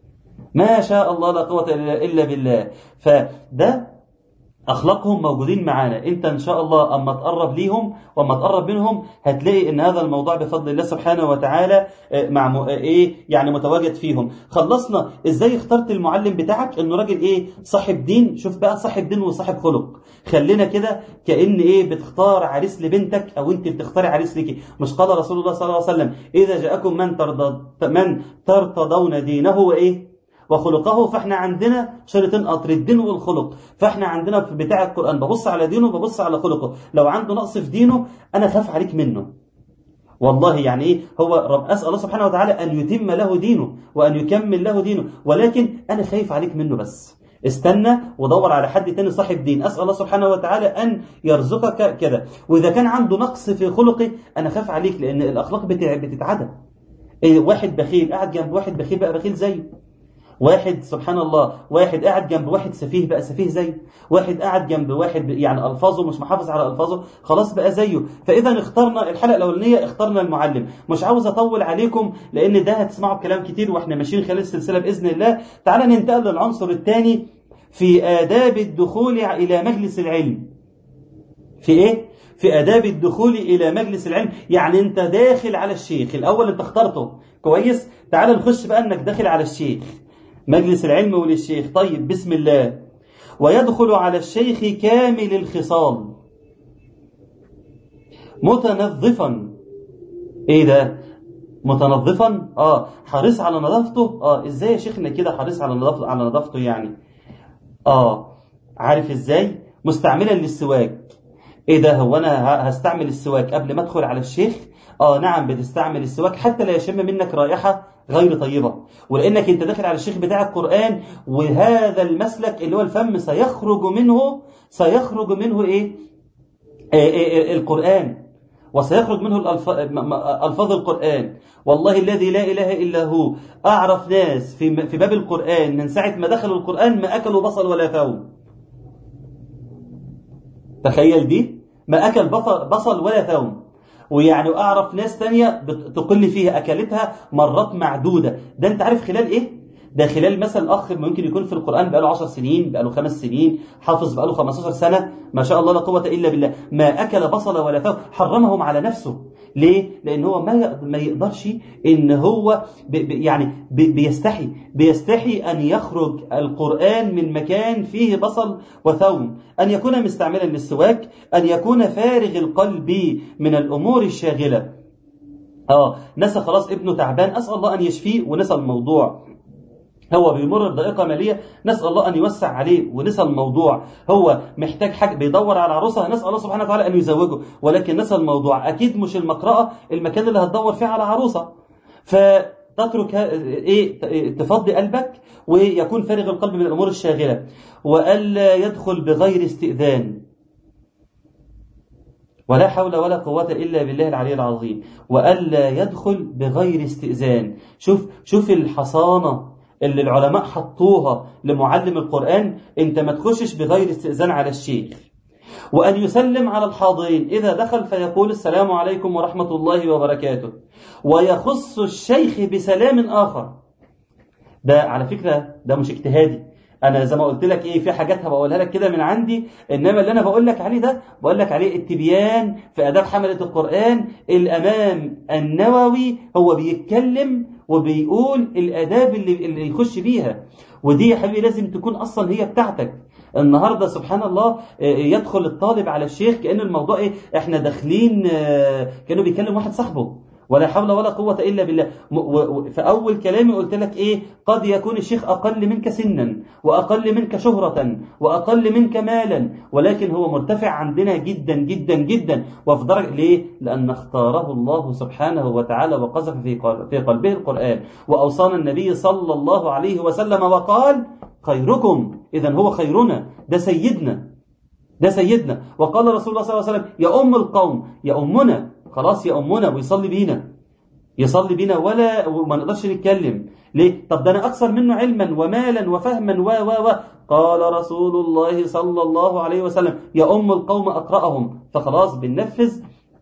ما شاء الله لا قوة إلا بالله فده أخلاقهم موجودين معانا أنت إن شاء الله أما تقرب ليهم وأما تقرب منهم هتلاقي أن هذا الموضوع بفضل الله سبحانه وتعالى مع إيه يعني متواجد فيهم خلصنا إزاي اخترت المعلم بتاعك إنه راجل إيه صاحب دين شوف بقى صاحب دين وصاحب خلق خلينا كده كأن إيه بتختار عريس لبنتك أو أنت بتختاري عريس ليكي مش قال رسول الله صلى الله عليه وسلم إذا جاءكم من ترضى من ترتضون دينه وإيه وخلقه فاحنا عندنا شريطين قطر الدين والخلق فاحنا عندنا في بتاع القرآن ببص على دينه وببص على خلقه لو عنده نقص في دينه أنا خاف عليك منه والله يعني ايه هو رب اسال الله سبحانه وتعالى ان يتم له دينه وان يكمل له دينه ولكن انا خايف عليك منه بس استنى ودور على حد تاني صاحب دين اسال الله سبحانه وتعالى ان يرزقك كده واذا كان عنده نقص في خلقه انا خاف عليك لان الاخلاق بتتعدى إيه واحد بخيل قاعد جنب واحد بخيل بقى بخيل زيه واحد سبحان الله واحد قاعد جنب واحد سفيه بقى سفيه زيه واحد قاعد جنب واحد يعني الفاظه مش محافظ على الفاظه خلاص بقى زيه فاذا اخترنا الحلقه الاولانيه اخترنا المعلم مش عاوز اطول عليكم لان ده هتسمعوا كلام كتير واحنا ماشيين خلال السلسله باذن الله تعالى ننتقل للعنصر الثاني في آداب الدخول إلى مجلس العلم في إيه؟ في آداب الدخول إلى مجلس العلم يعني أنت داخل على الشيخ الأول أنت اخترته كويس تعال نخش بقى أنك داخل على الشيخ مجلس العلم وللشيخ طيب بسم الله ويدخل على الشيخ كامل الخصال متنظفا ايه ده متنظفا اه حريص على نظافته اه ازاي يا شيخنا كده حريص على نظافته على نظافته يعني اه عارف ازاي مستعملا للسواك ايه ده هو انا هستعمل السواك قبل ما ادخل على الشيخ اه نعم بتستعمل السواك حتى لا يشم منك رائحه غير طيبة ولأنك أنت داخل على الشيخ بتاع القرآن وهذا المسلك اللي هو الفم سيخرج منه سيخرج منه إيه, إيه, إيه القرآن وسيخرج منه الألف... م- م- ألفاظ القرآن والله الذي لا إله إلا هو أعرف ناس في, في باب القرآن من ساعة ما دخلوا القرآن ما أكلوا بصل ولا ثوم تخيل دي ما أكل بصل, بصل ولا ثوم ويعني أعرف ناس تانية بت- تقل فيها أكلتها مرات معدودة ده أنت عارف خلال إيه؟ ده خلال مثلا أخ ممكن يكون في القرآن بقاله 10 سنين بقاله خمس سنين حافظ بقاله 15 سنة ما شاء الله لا قوة إلا بالله ما أكل بصل ولا ثوم حرمهم على نفسه ليه؟ لأن هو ما يق- ما يقدرش إن هو ب ب يعني ب بيستحي بيستحي أن يخرج القرآن من مكان فيه بصل وثوم أن يكون مستعملا للسواك أن يكون فارغ القلب من الأمور الشاغلة اه نسى خلاص ابنه تعبان أسأل الله أن يشفيه ونسى الموضوع هو بيمر بضائقة مالية نسأل الله أن يوسع عليه ونسى الموضوع هو محتاج حاجة بيدور على عروسة نسأل الله سبحانه وتعالى أن يزوجه ولكن نسى الموضوع أكيد مش المقرأة المكان اللي هتدور فيه على عروسة فتترك ه- إيه ت- تفضي قلبك ويكون فارغ القلب من الأمور الشاغلة وألا يدخل بغير استئذان ولا حول ولا قوة إلا بالله العلي العظيم وألا يدخل بغير استئذان شوف شوف الحصانة اللي العلماء حطوها لمعلم القرآن انت ما تخشش بغير استئذان على الشيخ وأن يسلم على الحاضرين إذا دخل فيقول السلام عليكم ورحمة الله وبركاته ويخص الشيخ بسلام آخر ده على فكرة ده مش اجتهادي انا زي ما قلت لك ايه في حاجات هبقولها لك كده من عندي انما اللي انا بقول لك عليه ده بقول لك عليه التبيان في اداب حمله القران الامام النووي هو بيتكلم وبيقول الاداب اللي اللي يخش بيها ودي يا حبيبي لازم تكون اصلا هي بتاعتك النهارده سبحان الله آه، يدخل الطالب على الشيخ كأن الموضوع ايه احنا داخلين آه، كانوا بيكلم واحد صاحبه ولا حول ولا قوة إلا بالله م- و- و- في أول كلامي قلت لك إيه قد يكون الشيخ أقل منك سنا وأقل منك شهرة وأقل منك مالا ولكن هو مرتفع عندنا جدا جدا جدا وفي درجة ليه؟ لأن اختاره الله سبحانه وتعالى وقذف في قل- في قلبه القرآن وأوصانا النبي صلى الله عليه وسلم وقال خيركم إذا هو خيرنا ده سيدنا ده سيدنا وقال رسول الله صلى الله عليه وسلم يا أم القوم يا أمنا خلاص يا أمنا ويصلي بينا يصلي بينا ولا وما نقدرش نتكلم ليه طب ده انا اكثر منه علما ومالا وفهما و و و قال رسول الله صلى الله عليه وسلم يا ام القوم اقراهم فخلاص بننفذ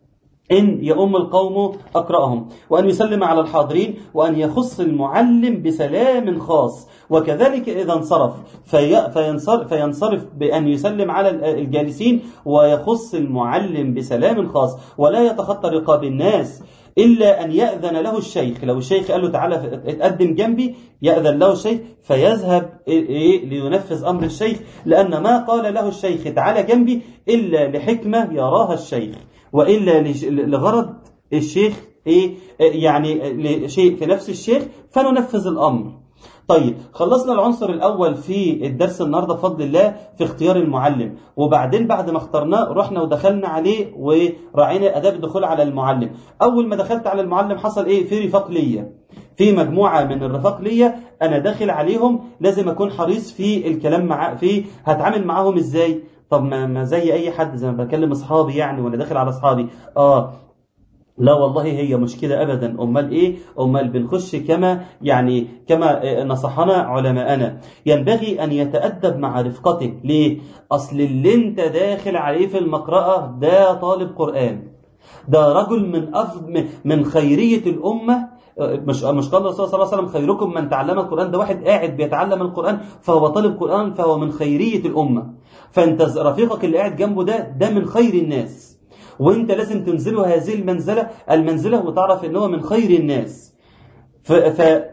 إن يؤم القوم أقرأهم وأن يسلم على الحاضرين وأن يخص المعلم بسلام خاص وكذلك إذا انصرف في فينصرف, فينصرف بأن يسلم على الجالسين ويخص المعلم بسلام خاص ولا يتخطى رقاب الناس إلا أن يأذن له الشيخ لو الشيخ قال له تعالى اتقدم جنبي يأذن له الشيخ فيذهب إيه لينفذ أمر الشيخ لأن ما قال له الشيخ تعالى جنبي إلا لحكمة يراها الشيخ وإلا لغرض الشيخ إيه يعني لشيء في نفس الشيخ فننفذ الأمر طيب خلصنا العنصر الأول في الدرس النهاردة بفضل الله في اختيار المعلم وبعدين بعد ما اخترناه رحنا ودخلنا عليه وراعينا أداب الدخول على المعلم أول ما دخلت على المعلم حصل إيه في رفاق ليا في مجموعة من الرفاق ليا أنا داخل عليهم لازم أكون حريص في الكلام مع في هتعامل معاهم إزاي طب ما, ما زي أي حد زي ما بكلم أصحابي يعني وأنا داخل على أصحابي آه لا والله هي مش كده ابدا امال ايه امال بنخش كما يعني كما نصحنا علماءنا ينبغي ان يتادب مع رفقته ليه اصل اللي انت داخل عليه في المقرأة ده طالب قرآن ده رجل من أفضل من خيرية الأمة مش مش قال الرسول صلى الله عليه وسلم خيركم من تعلم القرآن ده واحد قاعد بيتعلم القرآن فهو طالب قرآن فهو من خيرية الأمة فأنت رفيقك اللي قاعد جنبه ده ده من خير الناس وانت لازم تنزله هذه المنزلة المنزلة وتعرف ان هو من خير الناس ف... ف...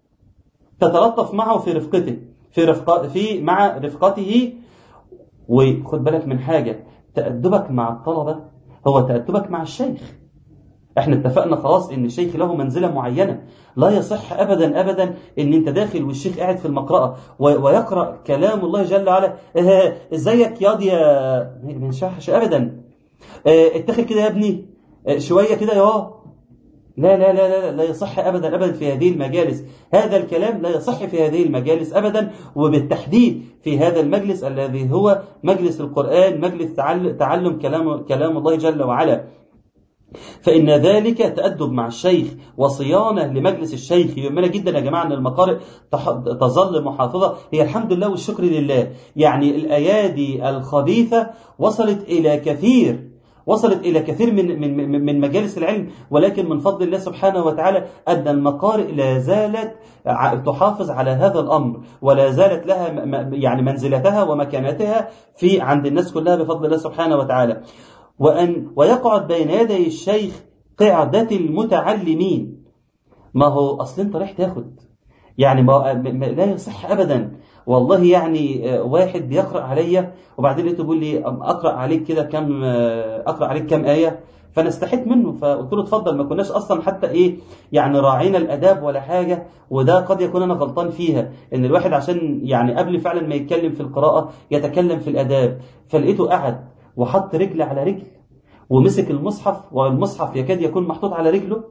تتلطف معه في رفقته في رفق... في مع رفقته وخد بالك من حاجة تأدبك مع الطلبة هو تأدبك مع الشيخ احنا اتفقنا خلاص ان الشيخ له منزلة معينة لا يصح ابدا ابدا ان انت داخل والشيخ قاعد في المقرأة ويقرأ كلام الله جل وعلا ازيك ياض يا ما ينفعش ابدا اتخذ كده يا ابني شوية كده يا لا لا لا لا لا يصح أبدا أبدا في هذه المجالس هذا الكلام لا يصح في هذه المجالس أبدا وبالتحديد في هذا المجلس الذي هو مجلس القرآن مجلس تعلم كلام, كلام الله جل وعلا فإن ذلك تأدب مع الشيخ وصيانة لمجلس الشيخ يهمنا جدا يا جماعة أن المقارئ تظل محافظة هي الحمد لله والشكر لله يعني الأيادي الخبيثة وصلت إلى كثير وصلت إلى كثير من من من مجالس العلم ولكن من فضل الله سبحانه وتعالى أن المقارئ لا زالت تحافظ على هذا الأمر ولا زالت لها يعني منزلتها ومكانتها في عند الناس كلها بفضل الله سبحانه وتعالى وأن ويقعد بين يدي الشيخ قعدة المتعلمين ما هو أصل أنت رايح تاخد يعني ما لا يصح أبدا والله يعني واحد بيقرأ عليا وبعدين لقيته بيقول لي أقرأ عليك كده كم أقرأ عليك كم آية فانا استحيت منه فقلت له اتفضل ما كناش اصلا حتى ايه يعني راعينا الاداب ولا حاجه وده قد يكون انا غلطان فيها ان الواحد عشان يعني قبل فعلا ما يتكلم في القراءه يتكلم في الاداب فلقيته قعد وحط رجل على رجل ومسك المصحف والمصحف يكاد يكون محطوط على رجله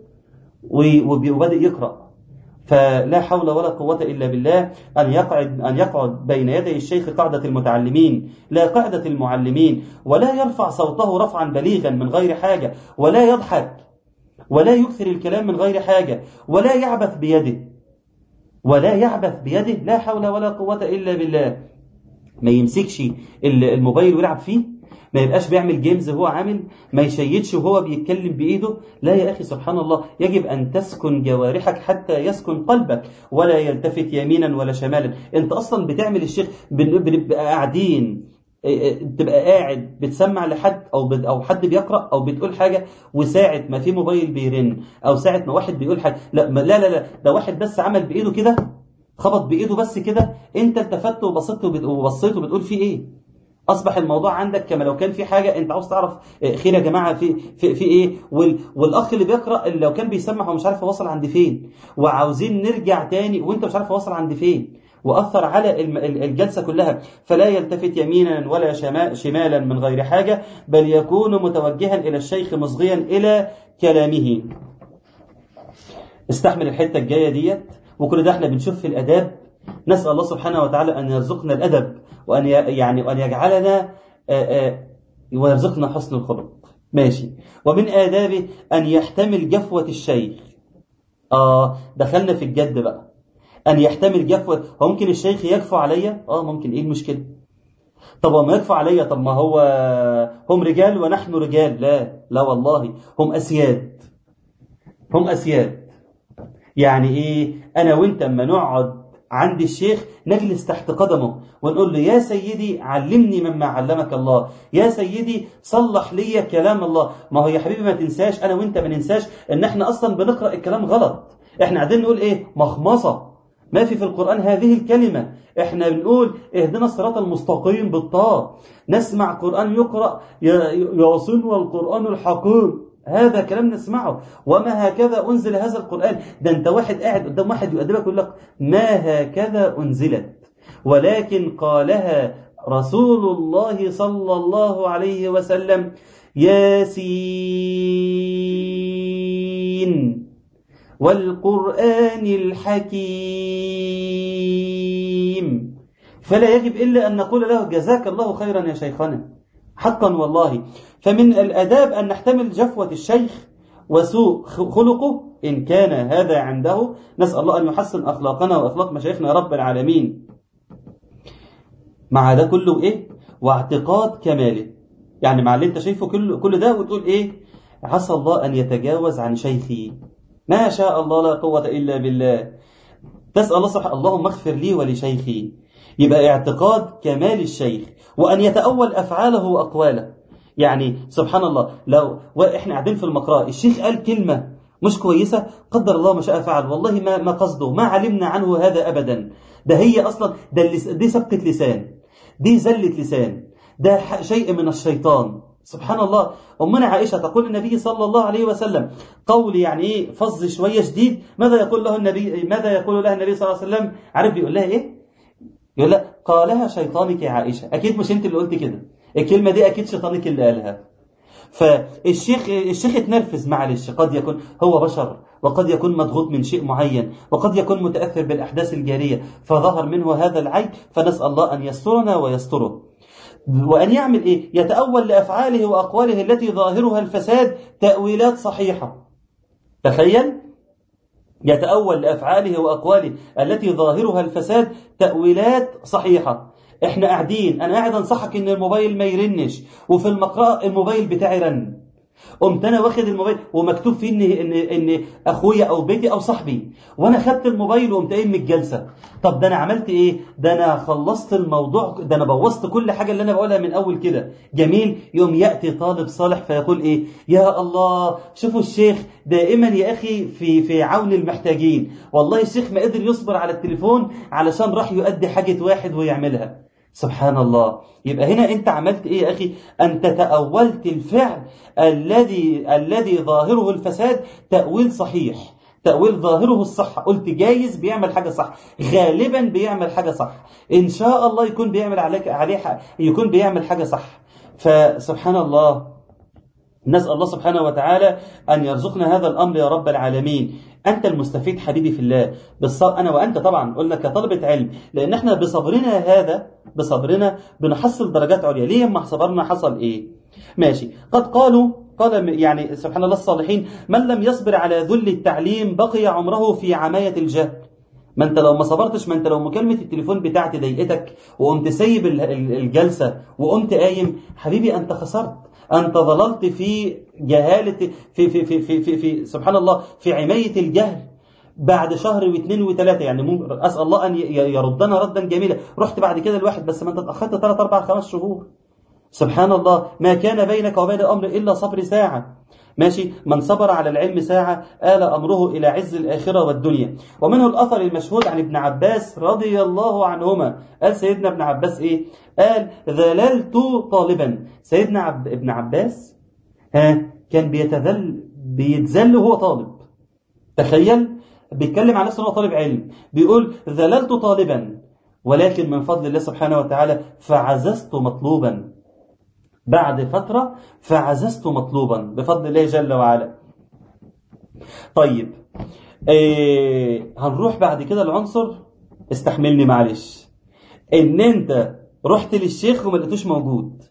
وبدأ يقرأ فلا حول ولا قوة إلا بالله أن يقعد, أن يقعد بين يدي الشيخ قاعدة المتعلمين لا قاعدة المعلمين ولا يرفع صوته رفعا بليغا من غير حاجة ولا يضحك ولا يكثر الكلام من غير حاجة ولا يعبث بيده ولا يعبث بيده لا حول ولا قوة إلا بالله ما يمسكش الموبايل ويلعب فيه ما يبقاش بيعمل جيمز وهو عامل ما يشيدش وهو بيتكلم بإيده لا يا أخي سبحان الله يجب أن تسكن جوارحك حتى يسكن قلبك ولا يلتفت يمينا ولا شمالا أنت أصلا بتعمل الشيخ بنبقى قاعدين تبقى قاعد بتسمع لحد او بد او حد بيقرا او بتقول حاجه وساعه ما في موبايل بيرن او ساعه ما واحد بيقول حاجه لا لا لا, لا ده واحد بس عمل بايده كده خبط بايده بس كده انت التفت وبصيت وبصيت وبتقول فيه ايه اصبح الموضوع عندك كما لو كان في حاجه انت عاوز تعرف خير يا جماعه في في, في ايه والاخ اللي بيقرا اللي لو كان بيسمع هو مش عارف يوصل عند فين وعاوزين نرجع تاني وانت مش عارف يوصل عند فين وأثر على الجلسة كلها فلا يلتفت يمينا ولا شمالا من غير حاجة بل يكون متوجها إلى الشيخ مصغيا إلى كلامه استحمل الحتة الجاية ديت وكل ده احنا بنشوف في الأداب نسأل الله سبحانه وتعالى أن يرزقنا الأدب وأن يعني وأن يجعلنا ويرزقنا حسن الخلق ماشي ومن آدابه أن يحتمل جفوة الشيخ آه دخلنا في الجد بقى أن يحتمل جفوة هو ممكن الشيخ يكفو عليا آه ممكن إيه المشكلة طب وما يكفو عليا طب ما هو هم رجال ونحن رجال لا لا والله هم أسياد هم أسياد يعني إيه أنا وإنت أما نقعد عند الشيخ نجلس تحت قدمه ونقول له يا سيدي علمني مما علمك الله يا سيدي صلح لي كلام الله ما هو يا حبيبي ما تنساش أنا وإنت ما ننساش إن إحنا أصلا بنقرأ الكلام غلط إحنا قاعدين نقول إيه مخمصة ما في في القرآن هذه الكلمة احنا بنقول اهدنا الصراط المستقيم بالطاء نسمع قرآن يقرأ يصل والقرآن الحكيم هذا كلام نسمعه وما هكذا أنزل هذا القرآن ده أنت واحد قاعد قدام واحد يقدمك يقول لك ما هكذا أنزلت ولكن قالها رسول الله صلى الله عليه وسلم ياسين والقرآن الحكيم فلا يجب إلا أن نقول له جزاك الله خيرا يا شيخنا حقا والله فمن الأداب أن نحتمل جفوة الشيخ وسوء خلقه إن كان هذا عنده نسأل الله أن يحسن أخلاقنا وأخلاق مشايخنا رب العالمين مع ده كله إيه واعتقاد كماله يعني مع اللي انت شايفه كل, كل ده وتقول إيه عسى الله أن يتجاوز عن شيخي ما شاء الله لا قوة إلا بالله تسأل الله صح اللهم اغفر لي ولشيخي يبقى اعتقاد كمال الشيخ وأن يتأول أفعاله وأقواله يعني سبحان الله لو وإحنا قاعدين في المقراء الشيخ قال كلمة مش كويسة قدر الله ما شاء فعل والله ما ما قصده ما علمنا عنه هذا أبدا ده هي أصلا ده دي سبقة لسان دي زلة لسان ده شيء من الشيطان سبحان الله أمنا عائشة تقول النبي صلى الله عليه وسلم قول يعني إيه فظ شوية شديد ماذا يقول له النبي ماذا يقول لها النبي صلى الله عليه وسلم عارف بيقول لها إيه يقول لها قالها شيطانك يا عائشة أكيد مش أنت اللي قلت كده الكلمة دي أكيد شيطانك اللي قالها فالشيخ الشيخ اتنرفز معلش قد يكون هو بشر وقد يكون مضغوط من شيء معين وقد يكون متأثر بالأحداث الجارية فظهر منه هذا العيب فنسأل الله أن يسترنا ويستره وأن يعمل إيه يتأول لأفعاله وأقواله التي ظاهرها الفساد تأويلات صحيحة تخيل يتأول لأفعاله وأقواله التي ظاهرها الفساد تأويلات صحيحة احنا قاعدين انا قاعد انصحك ان الموبايل ما يرنش وفي المقرأة الموبايل بتاعي رن قمت انا واخد الموبايل ومكتوب فيه ان ان ان اخويا او بيتي او صاحبي وانا خدت الموبايل وقمت قايم من الجلسه طب ده انا عملت ايه ده انا خلصت الموضوع ده انا بوظت كل حاجه اللي انا بقولها من اول كده جميل يوم ياتي طالب صالح فيقول ايه يا الله شوفوا الشيخ دائما يا اخي في في عون المحتاجين والله الشيخ ما قدر يصبر على التليفون علشان راح يؤدي حاجه واحد ويعملها سبحان الله يبقى هنا انت عملت ايه يا اخي انت تأولت الفعل الذي الذي ظاهره الفساد تأويل صحيح تأويل ظاهره الصح قلت جايز بيعمل حاجة صح غالبا بيعمل حاجة صح إن شاء الله يكون بيعمل عليك عليه يكون بيعمل حاجة صح فسبحان الله نسأل الله سبحانه وتعالى أن يرزقنا هذا الأمر يا رب العالمين أنت المستفيد حبيبي في الله بالص... أنا وأنت طبعا قلنا كطلبة علم لأن احنا بصبرنا هذا بصبرنا بنحصل درجات عليا ليه ما صبرنا حصل إيه ماشي قد قالوا قال يعني سبحان الله الصالحين من لم يصبر على ذل التعليم بقي عمره في عماية الجهل ما انت لو ما صبرتش ما انت لو مكالمة التليفون بتاعتي ضايقتك وقمت سايب الجلسة وقمت قايم حبيبي انت خسرت أنت ظللت في جهالة في في في في, في, في سبحان الله في عماية الجهل بعد شهر واثنين وثلاثة يعني أسأل الله أن يردنا ردا جميلا رحت بعد كده الواحد بس ما أنت اتأخرت ثلاث أربع خمس شهور سبحان الله ما كان بينك وبين الأمر إلا صبر ساعة ماشي من صبر على العلم ساعة آل أمره إلى عز الآخرة والدنيا ومنه الأثر المشهود عن ابن عباس رضي الله عنهما قال سيدنا ابن عباس إيه قال ذللت طالبا سيدنا عب... ابن عباس ها كان بيتذل بيتذل وهو طالب تخيل بيتكلم عن نفسه طالب علم بيقول ذللت طالبا ولكن من فضل الله سبحانه وتعالى فعززت مطلوبا بعد فترة فعززت مطلوبا بفضل الله جل وعلا طيب إيه هنروح بعد كده العنصر استحملني معلش ان انت رحت للشيخ وما لقيتوش موجود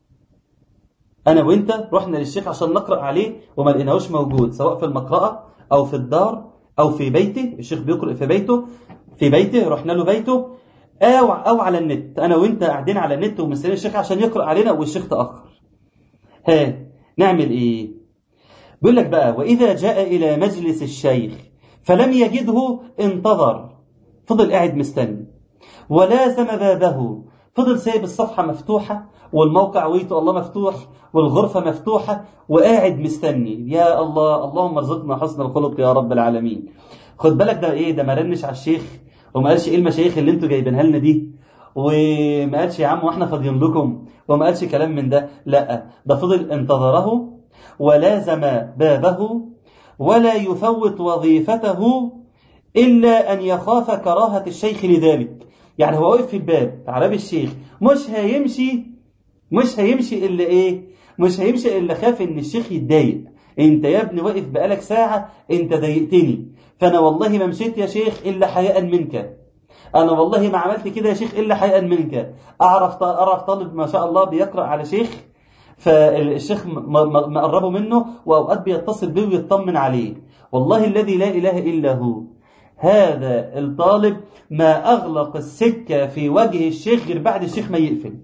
انا وانت رحنا للشيخ عشان نقرأ عليه وما لقيناهوش موجود سواء في المقرأة او في الدار او في بيته الشيخ بيقرأ في بيته في بيته رحنا له بيته أو, أو على النت أنا وأنت قاعدين على النت ومستنيين الشيخ عشان يقرأ علينا والشيخ تأخر ها نعمل إيه بيقول لك بقى وإذا جاء إلى مجلس الشيخ فلم يجده انتظر فضل قاعد مستني ولازم بابه فضل سايب الصفحة مفتوحة والموقع ويته الله مفتوح والغرفة مفتوحة وقاعد مستني يا الله اللهم ارزقنا حسن الخلق يا رب العالمين خد بالك ده ايه ده ما رنش على الشيخ وما قالش ايه المشايخ اللي انتوا جايبينها لنا دي وما قالش يا عم واحنا فاضيين لكم وما قالش كلام من ده لا ده فضل انتظره ولازم بابه ولا يفوت وظيفته إلا أن يخاف كراهة الشيخ لذلك يعني هو واقف في الباب على باب الشيخ مش هيمشي مش هيمشي إلا إيه مش هيمشي إلا خاف إن الشيخ يتضايق انت يا ابني واقف بقالك ساعة انت ضايقتني فانا والله ما مشيت يا شيخ الا حياء منك انا والله ما عملت كده يا شيخ الا حياء منك اعرف اعرف طالب ما شاء الله بيقرا على شيخ فالشيخ مقربه منه واوقات بيتصل بيه ويطمن عليه والله الذي لا اله الا هو هذا الطالب ما اغلق السكه في وجه الشيخ غير بعد الشيخ ما يقفل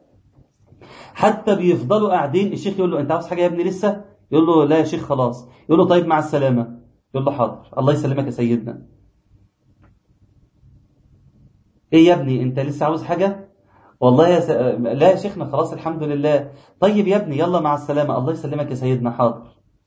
حتى بيفضلوا قاعدين الشيخ يقول له انت عاوز حاجه يا ابني لسه يقول له لا يا شيخ خلاص يقول له طيب مع السلامه يقول له حاضر الله يسلمك يا سيدنا ايه يا ابني انت لسه عاوز حاجة والله يا س... لا يا شيخنا خلاص الحمد لله طيب يا ابني يلا مع السلامة الله يسلمك يا سيدنا حاضر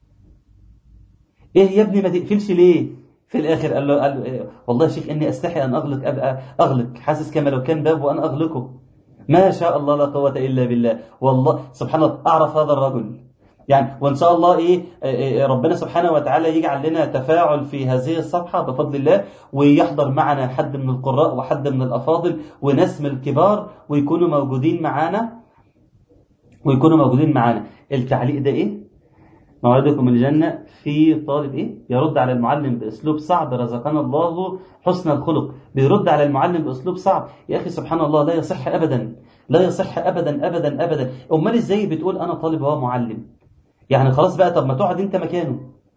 ايه يا ابني ما تقفلش ليه في الاخر قال له, قال له إيه؟ والله يا شيخ اني استحي ان اغلق ابقى اغلق حاسس كما لو كان باب وانا اغلقه ما شاء الله لا قوة الا بالله والله سبحان الله اعرف هذا الرجل يعني وإن شاء الله إيه ربنا سبحانه وتعالى يجعل لنا تفاعل في هذه الصفحة بفضل الله ويحضر معنا حد من القراء وحد من الأفاضل وناس من الكبار ويكونوا موجودين معانا ويكونوا موجودين معانا التعليق ده إيه؟ موعدكم الجنة في طالب إيه؟ يرد على المعلم بأسلوب صعب رزقنا الله حسن الخلق بيرد على المعلم بأسلوب صعب يا أخي سبحان الله لا يصح أبدا لا يصح ابدا ابدا ابدا امال ازاي بتقول انا طالب وهو معلم يعني خلاص بقى طب ما تقعد انت مكانه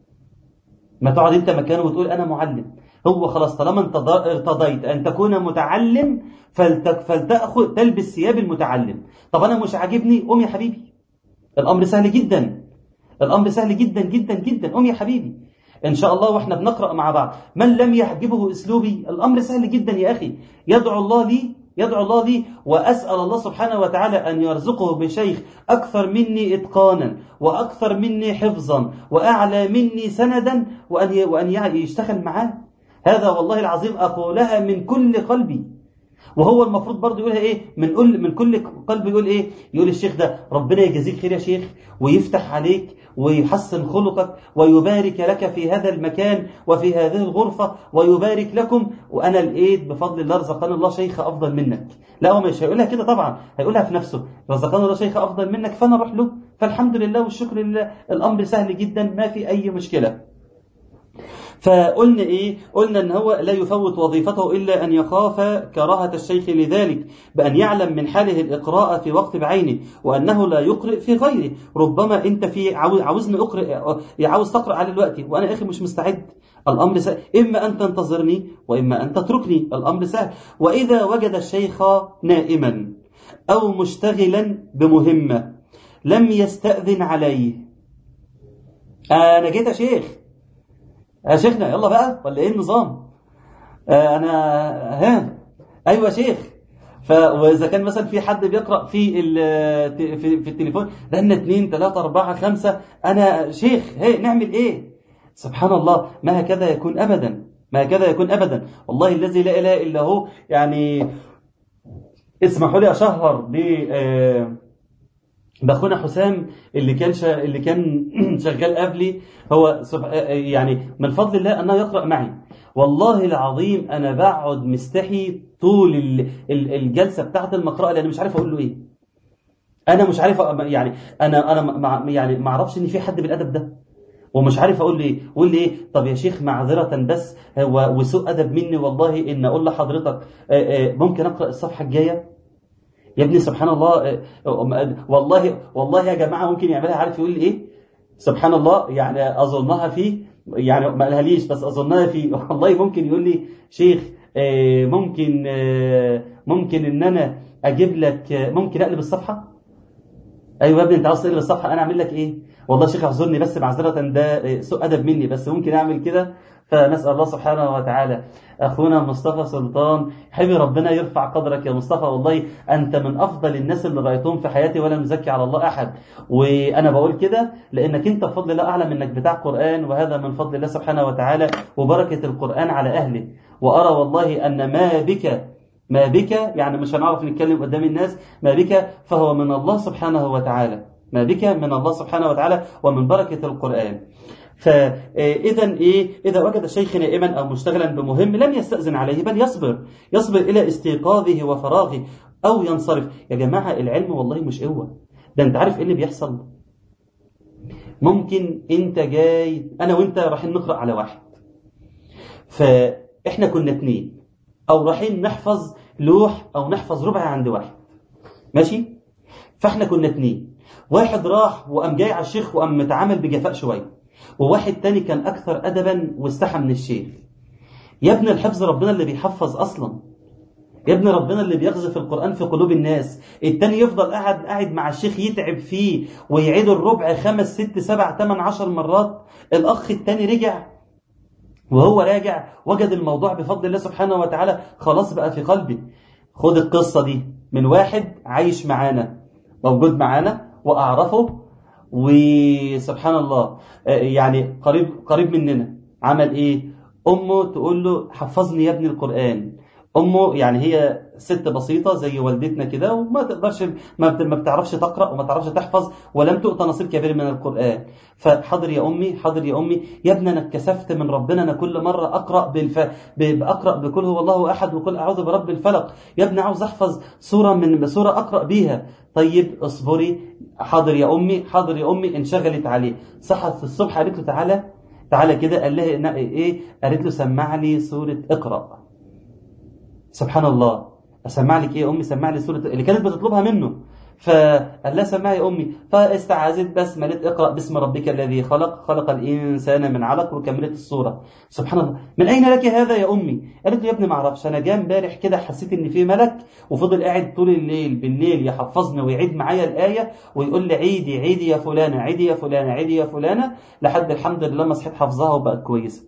ما تقعد انت مكانه وتقول انا معلم هو خلاص طالما انت ارتضيت ان تكون متعلم فلتأخذ تلبس ثياب المتعلم طب انا مش عاجبني قوم يا حبيبي الامر سهل جدا الامر سهل جدا جدا جدا قوم يا حبيبي ان شاء الله واحنا بنقرا مع بعض من لم يعجبه اسلوبي الامر سهل جدا يا اخي يدعو الله لي يدعو الله لي وأسأل الله سبحانه وتعالى أن يرزقه بشيخ أكثر مني إتقانا وأكثر مني حفظا وأعلى مني سندا وأن وأن يشتغل معاه هذا والله العظيم أقولها من كل قلبي وهو المفروض برضه يقولها ايه من كل من كل قلب يقول ايه يقول الشيخ ده ربنا يجازيك خير يا شيخ ويفتح عليك ويحسن خلقك ويبارك لك في هذا المكان وفي هذه الغرفة ويبارك لكم وأنا لقيت بفضل الله رزقنا الله شيخ أفضل منك لا هو مش هيقولها كده طبعا هيقولها في نفسه رزقنا الله شيخ أفضل منك فأنا أروح له فالحمد لله والشكر لله الأمر سهل جدا ما في أي مشكلة فقلنا إيه قلنا أن هو لا يفوت وظيفته إلا أن يخاف كراهة الشيخ لذلك بأن يعلم من حاله الإقراء في وقت بعينه وأنه لا يقرئ في غيره ربما أنت في عاوزني أقرئ عاوز تقرأ على الوقت وأنا أخي مش مستعد الأمر سهل إما أن تنتظرني وإما أن تتركني الأمر سهل وإذا وجد الشيخ نائما أو مشتغلا بمهمة لم يستأذن عليه أنا جيت يا شيخ يا شيخنا يلا بقى ولا ايه النظام آه انا ها ايوه شيخ ف واذا كان مثلا في حد بيقرا في في, في التليفون رن 2 3 4 5 انا شيخ هي نعمل ايه سبحان الله ما هكذا يكون ابدا ما هكذا يكون ابدا والله الذي لا اله الا هو يعني اسمحوا لي اشهر ب باخونا حسام اللي كان شا... اللي كان شغال قبلي هو سب... يعني من فضل الله انه يقرا معي والله العظيم انا بقعد مستحي طول الجلسه بتاعه المقرأه لان مش عارف اقول له ايه انا مش عارف يعني انا انا مع... يعني ما اعرفش ان في حد بالادب ده ومش عارف اقول له ايه قول لي ايه طب يا شيخ معذره بس وسوء ادب مني والله ان اقول لحضرتك ممكن اقرا الصفحه الجايه يا ابني سبحان الله والله والله يا جماعه ممكن يعملها عارف يقول لي ايه سبحان الله يعني اظنها فيه يعني ما قالهاليش بس اظنها فيه والله ممكن يقول لي شيخ ممكن ممكن ان انا اجيب لك ممكن اقلب الصفحه ايوه يا ابني انت عاوز تقلب الصفحه انا اعمل لك ايه والله شيخ اعذرني بس معذره ده سوء ادب مني بس ممكن اعمل كده فنسال الله سبحانه وتعالى اخونا مصطفى سلطان حبي ربنا يرفع قدرك يا مصطفى والله انت من افضل الناس اللي رايتهم في حياتي ولا مزكي على الله احد وانا بقول كده لانك انت بفضل الله اعلم انك بتاع قران وهذا من فضل الله سبحانه وتعالى وبركه القران على اهله وارى والله ان ما بك ما بك يعني مش هنعرف نتكلم قدام الناس ما بك فهو من الله سبحانه وتعالى ما بك من الله سبحانه وتعالى ومن بركة القرآن فإذا إيه إذا وجد الشيخ نائما أو مشتغلا بمهم لم يستأذن عليه بل يصبر يصبر إلى استيقاظه وفراغه أو ينصرف يا جماعة العلم والله مش قوة ده أنت عارف إيه اللي بيحصل ممكن أنت جاي أنا وأنت رايحين نقرأ على واحد فإحنا كنا اتنين أو رايحين نحفظ لوح أو نحفظ ربع عند واحد ماشي فإحنا كنا اتنين واحد راح وقام جاي على الشيخ وقام متعامل بجفاء شويه وواحد تاني كان اكثر ادبا واستحى من الشيخ يا ابن الحفظ ربنا اللي بيحفظ اصلا يا ابن ربنا اللي بيقذف القران في قلوب الناس التاني يفضل قاعد قاعد مع الشيخ يتعب فيه ويعيد الربع خمس ست سبع ثمان عشر مرات الاخ التاني رجع وهو راجع وجد الموضوع بفضل الله سبحانه وتعالى خلاص بقى في قلبي خد القصه دي من واحد عايش معانا موجود معانا واعرفه وسبحان الله يعني قريب قريب مننا عمل ايه امه تقول له حفظني يا ابني القران امه يعني هي ست بسيطه زي والدتنا كده وما تقدرش ما بتعرفش تقرا وما تعرفش تحفظ ولم تؤتى نصيب كبير من القران فحاضر يا امي حاضر يا امي يا ابني انا اتكسفت من ربنا انا كل مره اقرا بالف باقرا بكل هو الله احد وكل اعوذ برب الفلق يا ابني عاوز احفظ سوره من سوره اقرا بيها طيب اصبري حاضر يا امي حاضر يا امي انشغلت عليه صحت في الصبح قالت له تعالى تعالى كده قال لها ايه قالت له سمع لي سوره اقرا سبحان الله اسمع لك ايه يا امي سمع لي سوره اللي كانت بتطلبها منه فقال لها سمعي يا امي فاستعاذت بسملت اقرا باسم ربك الذي خلق خلق الانسان من علق وكملت السوره سبحان الله من اين لك هذا يا امي قالت له يا ابني ما اعرفش انا جاي امبارح كده حسيت ان في ملك وفضل قاعد طول الليل بالليل يحفظني ويعيد معايا الايه ويقول لي عيدي عيدي يا فلانه عيدي يا فلانه عيدي يا فلانه لحد الحمد لله ما صحيت حافظها وبقت كويسه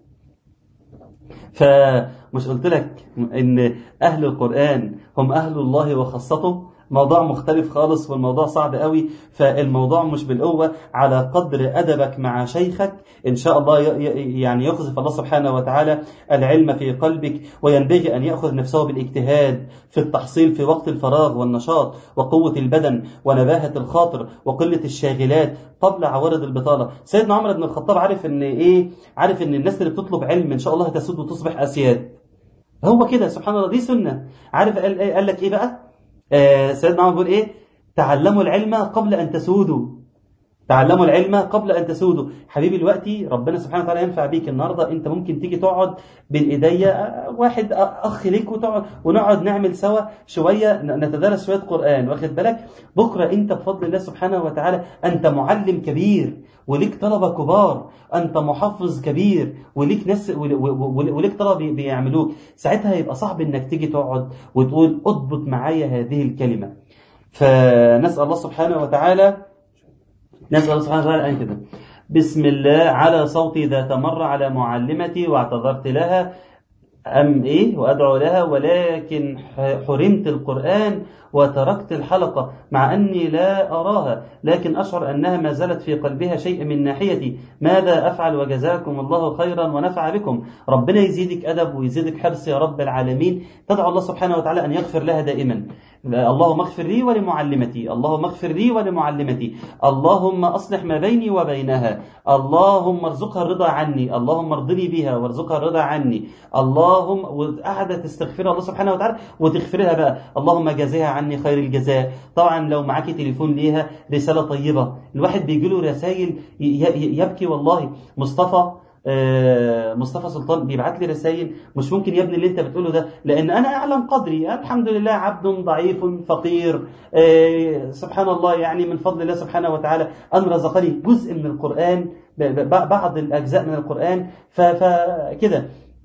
فمش قلت لك ان اهل القران هم اهل الله وخاصته موضوع مختلف خالص والموضوع صعب قوي فالموضوع مش بالقوة على قدر أدبك مع شيخك إن شاء الله يعني يقذف الله سبحانه وتعالى العلم في قلبك وينبغي أن يأخذ نفسه بالاجتهاد في التحصيل في وقت الفراغ والنشاط وقوة البدن ونباهة الخاطر وقلة الشاغلات قبل عوارض البطالة سيدنا عمر بن الخطاب عارف ان ايه عارف ان الناس اللي بتطلب علم ان شاء الله هتسود وتصبح اسياد هو كده سبحان الله دي سنة عارف قال, قال لك ايه بقى آه سيدنا عمر بيقول ايه تعلموا العلم قبل ان تسودوا تعلموا العلم قبل ان تسودوا حبيبي دلوقتي ربنا سبحانه وتعالى ينفع بيك النهارده انت ممكن تيجي تقعد بين ايديا واحد اخ ليك وتقعد ونقعد نعمل سوا شويه نتدرس شويه قران واخد بالك بكره انت بفضل الله سبحانه وتعالى انت معلم كبير وليك طلبة كبار أنت محفظ كبير وليك ناس وليك طلبة بيعملوك ساعتها يبقى صعب إنك تيجي تقعد وتقول اضبط معايا هذه الكلمة فنسأل الله سبحانه وتعالى نسأل الله سبحانه وتعالى أن كده بسم الله على صوتي ذات مرة على معلمتي واعتذرت لها أم إيه وأدعو لها ولكن حرمت القرآن وتركت الحلقة مع أني لا أراها لكن أشعر أنها ما زالت في قلبها شيء من ناحيتي ماذا أفعل وجزاكم الله خيرا ونفع بكم ربنا يزيدك أدب ويزيدك حرص يا رب العالمين تدعو الله سبحانه وتعالى أن يغفر لها دائما اللهم اغفر لي ولمعلمتي اللهم اغفر لي ولمعلمتي اللهم أصلح ما بيني وبينها اللهم ارزقها الرضا عني اللهم ارضني بها وارزقها الرضا عني اللهم وقاعدة تستغفرها الله سبحانه وتعالى وتغفرها بقى اللهم جازها عني خير الجزاء طبعا لو معاكي تليفون ليها رسالة طيبة الواحد بيجي له رسائل يبكي والله مصطفى مصطفى سلطان بيبعت لي رسائل مش ممكن يا ابني اللي انت بتقوله ده لان انا اعلم قدري الحمد لله عبد ضعيف فقير سبحان الله يعني من فضل الله سبحانه وتعالى ان رزقني جزء من القران بعض الاجزاء من القران فكده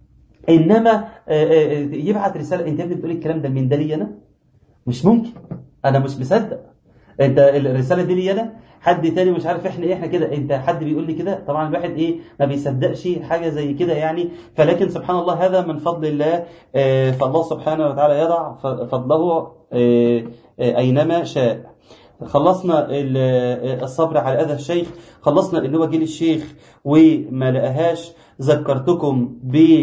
انما يبعت رساله انت يا ابني بتقول الكلام ده من ده لي انا مش ممكن انا مش مصدق انت الرساله دي لي انا حد تاني مش عارف احنا ايه احنا كده انت حد بيقول لي كده طبعا الواحد ايه ما بيصدقش حاجه زي كده يعني فلكن سبحان الله هذا من فضل الله اه فالله سبحانه وتعالى يضع فضله اه اينما شاء خلصنا الصبر على اذى الشيخ خلصنا اللي هو جيل الشيخ وما لقاهاش ذكرتكم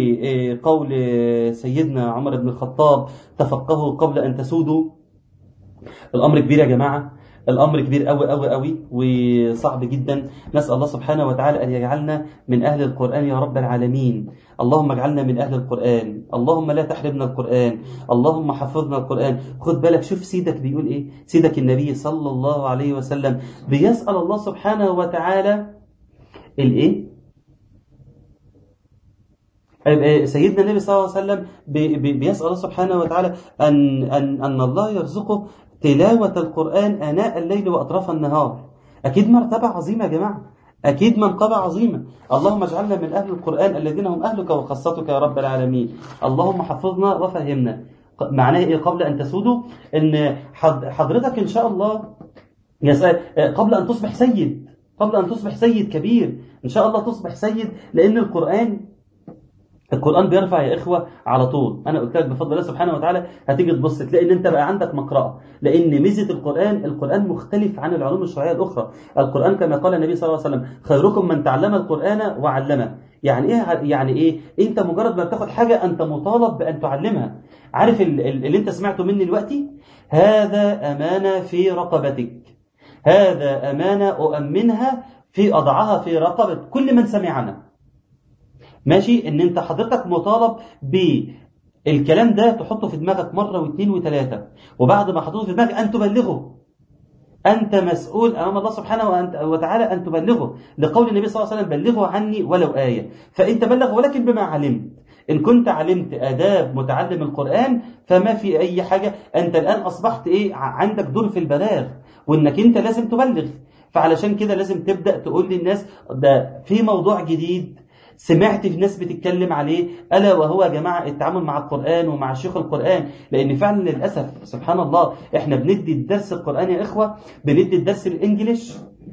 بقول سيدنا عمر بن الخطاب تفقهوا قبل ان تسودوا الامر كبير يا جماعه الامر كبير قوي قوي قوي وصعب جدا نسال الله سبحانه وتعالى ان يجعلنا من اهل القران يا رب العالمين اللهم اجعلنا من اهل القران اللهم لا تحرمنا القران اللهم حفظنا القران خد بالك شوف سيدك بيقول ايه سيدك النبي صلى الله عليه وسلم بيسال الله سبحانه وتعالى الايه سيدنا النبي صلى الله عليه وسلم بيسأل الله سبحانه وتعالى أن, أن, أن الله يرزقه تلاوة القرآن آناء الليل وأطراف النهار أكيد مرتبة عظيمة يا جماعة أكيد منقبة عظيمة اللهم اجعلنا من أهل القرآن الذين هم أهلك وخاصتك يا رب العالمين اللهم حفظنا وفهمنا معناه إيه قبل أن تسودوا إن حضرتك إن شاء الله يسأل قبل أن تصبح سيد قبل أن تصبح سيد كبير إن شاء الله تصبح سيد لأن القرآن القرآن بيرفع يا إخوة على طول أنا قلت لك بفضل الله سبحانه وتعالى هتيجي تبص تلاقي إن أنت بقى عندك مقرأة لأن ميزة القرآن القرآن مختلف عن العلوم الشرعية الأخرى القرآن كما قال النبي صلى الله عليه وسلم خيركم من تعلم القرآن وعلمه يعني إيه يعني إيه أنت مجرد ما بتاخد حاجة أنت مطالب بأن تعلمها عارف اللي أنت سمعته مني دلوقتي هذا أمانة في رقبتك هذا أمانة أؤمنها في أضعها في رقبة كل من سمعنا ماشي ان انت حضرتك مطالب بالكلام ده تحطه في دماغك مرة واثنين وثلاثة وبعد ما حطوه في دماغك ان تبلغه أنت مسؤول أمام الله سبحانه وتعالى أن تبلغه لقول النبي صلى الله عليه وسلم بلغوا عني ولو آية فأنت بلغ ولكن بما علمت إن كنت علمت آداب متعلم القرآن فما في أي حاجة أنت الآن أصبحت إيه عندك دور في البلاغ وإنك أنت لازم تبلغ فعلشان كده لازم تبدأ تقول للناس ده في موضوع جديد سمعت في ناس بتتكلم عليه ألا وهو يا جماعة التعامل مع القرآن ومع شيوخ القرآن لأن فعلا للأسف سبحان الله إحنا بندي الدرس القرآن يا إخوة بندي الدرس الإنجليش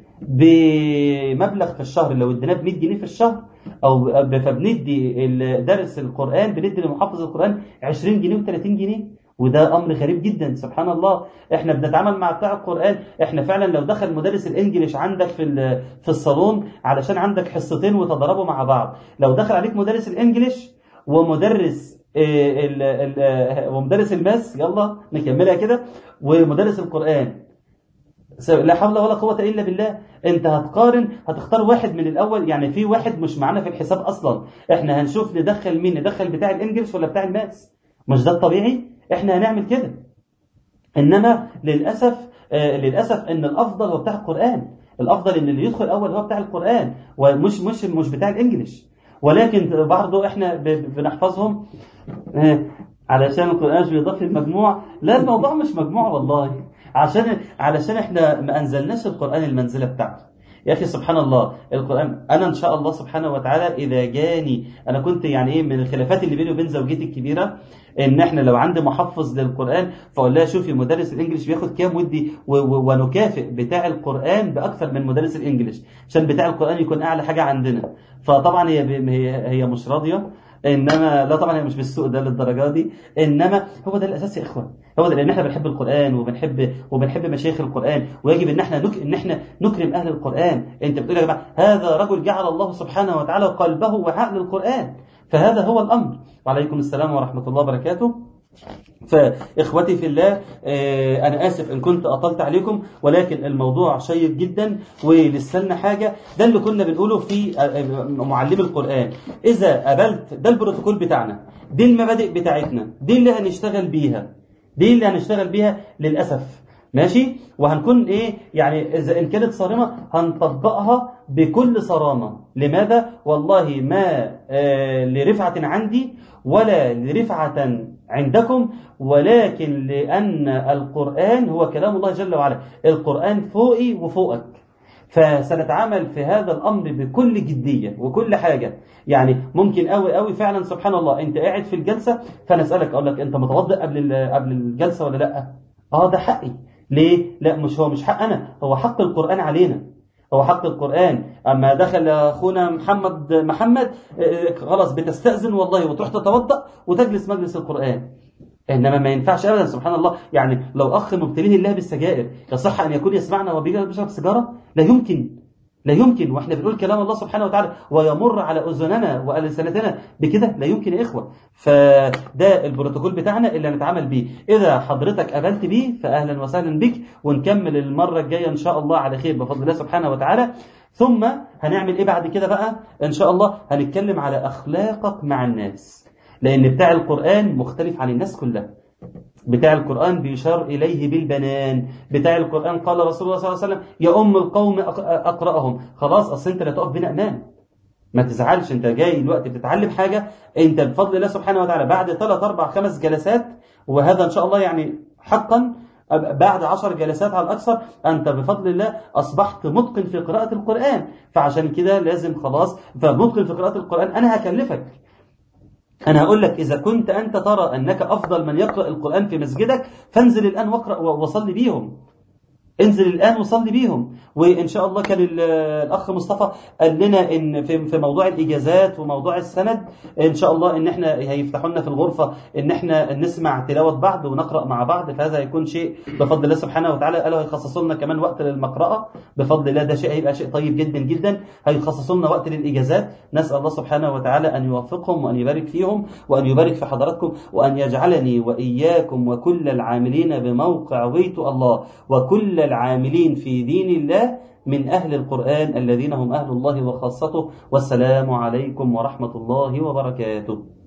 بمبلغ في الشهر لو اديناه ب 100 جنيه في الشهر او فبندي درس القران بندي لمحفظ القران 20 جنيه و30 جنيه وده امر غريب جدا سبحان الله احنا بنتعامل مع بتاع القران احنا فعلا لو دخل مدرس الانجليش عندك في في الصالون علشان عندك حصتين وتضربوا مع بعض لو دخل عليك مدرس الانجليش ومدرس ال ال ومدرس الماس يلا نكملها كده ومدرس القران لا حول ولا قوة إلا بالله أنت هتقارن هتختار واحد من الأول يعني في واحد مش معانا في الحساب أصلا إحنا هنشوف ندخل مين ندخل بتاع الإنجليش ولا بتاع الماس مش ده الطبيعي إحنا هنعمل كده إنما للأسف آه للأسف إن الأفضل هو بتاع القرآن الأفضل إن اللي يدخل أول هو بتاع القرآن ومش مش مش بتاع الإنجليش ولكن برضه إحنا بنحفظهم آه علشان القرآن مش بيضاف المجموع لا الموضوع مش مجموع والله عشان علشان احنا ما انزلناش القرآن المنزلة بتاعته يا اخي سبحان الله القرآن انا ان شاء الله سبحانه وتعالى اذا جاني انا كنت يعني ايه من الخلافات اللي بيني وبين زوجتي الكبيرة ان احنا لو عندي محفظ للقرآن فاقول لها شوفي مدرس الانجليش بياخد كام ودي ونكافئ بتاع القرآن باكثر من مدرس الانجليش عشان بتاع القرآن يكون اعلى حاجة عندنا فطبعا هي هي هي مش راضية انما لا طبعا هي مش بالسوء ده للدرجه دي انما هو ده الاساس يا اخوان هو ده لان احنا بنحب القران وبنحب وبنحب مشايخ القران ويجب ان احنا نك... ان احنا نكرم اهل القران انت بتقول يا جماعه هذا رجل جعل الله سبحانه وتعالى قلبه وعاء للقران فهذا هو الامر وعليكم السلام ورحمه الله وبركاته فإخوتي في الله أنا آسف إن كنت أطلت عليكم ولكن الموضوع شيق جدا ولسه لنا حاجة ده اللي كنا بنقوله في معلم القرآن إذا قبلت ده البروتوكول بتاعنا دي المبادئ بتاعتنا دي اللي هنشتغل بيها دي اللي هنشتغل بيها للأسف ماشي وهنكون ايه يعني اذا ان كانت صارمه هنطبقها بكل صرامه لماذا والله ما آه لرفعه عندي ولا لرفعه عندكم ولكن لان القران هو كلام الله جل وعلا القران فوقي وفوقك فسنتعامل في هذا الامر بكل جديه وكل حاجه يعني ممكن قوي قوي فعلا سبحان الله انت قاعد في الجلسه فانا اسالك اقول لك انت متوضئ قبل قبل الجلسه ولا لا اه ده حقي ليه لا مش هو مش حق انا هو حق القران علينا هو حق القرآن أما دخل أخونا محمد محمد خلاص بتستأذن والله وتروح تتوضأ وتجلس مجلس القرآن إنما ما ينفعش أبدا سبحان الله يعني لو أخ مبتليه الله بالسجائر يصح أن يكون يسمعنا وبيشرب سيجارة لا يمكن لا يمكن واحنا بنقول كلام الله سبحانه وتعالى ويمر على اذننا والسنتنا بكده لا يمكن يا اخوه فده البروتوكول بتاعنا اللي هنتعامل بيه اذا حضرتك قبلت بيه فاهلا وسهلا بك ونكمل المره الجايه ان شاء الله على خير بفضل الله سبحانه وتعالى ثم هنعمل ايه بعد كده بقى ان شاء الله هنتكلم على اخلاقك مع الناس لان بتاع القران مختلف عن الناس كلها بتاع القرآن بيشار إليه بالبنان بتاع القرآن قال رسول الله صلى الله عليه وسلم يا أم القوم أقرأهم خلاص أصل أنت لا تقف بنا أمام ما تزعلش أنت جاي الوقت بتتعلم حاجة أنت بفضل الله سبحانه وتعالى بعد ثلاث أربع خمس جلسات وهذا إن شاء الله يعني حقا بعد عشر جلسات على الأكثر أنت بفضل الله أصبحت متقن في قراءة القرآن فعشان كده لازم خلاص فمتقن في قراءة القرآن أنا هكلفك أنا هقول لك إذا كنت أنت ترى أنك أفضل من يقرأ القرآن في مسجدك فانزل الآن واقرأ وصلي بيهم انزل الآن وصلي بيهم وإن شاء الله كان الأخ مصطفى قال لنا إن في في موضوع الإجازات وموضوع السند إن شاء الله إن إحنا هيفتحوا لنا في الغرفة إن إحنا نسمع تلاوة بعض ونقرأ مع بعض فهذا هيكون شيء بفضل الله سبحانه وتعالى قالوا هيخصصوا لنا كمان وقت للمقرأة بفضل الله ده شيء هيبقى شيء طيب جدا جدا هيخصصوا لنا وقت للإجازات نسأل الله سبحانه وتعالى أن يوفقهم وأن يبارك فيهم وأن يبارك في حضراتكم وأن يجعلني وإياكم وكل العاملين بموقع ويت الله وكل العاملين في دين الله من أهل القرآن الذين هم أهل الله وخاصته والسلام عليكم ورحمة الله وبركاته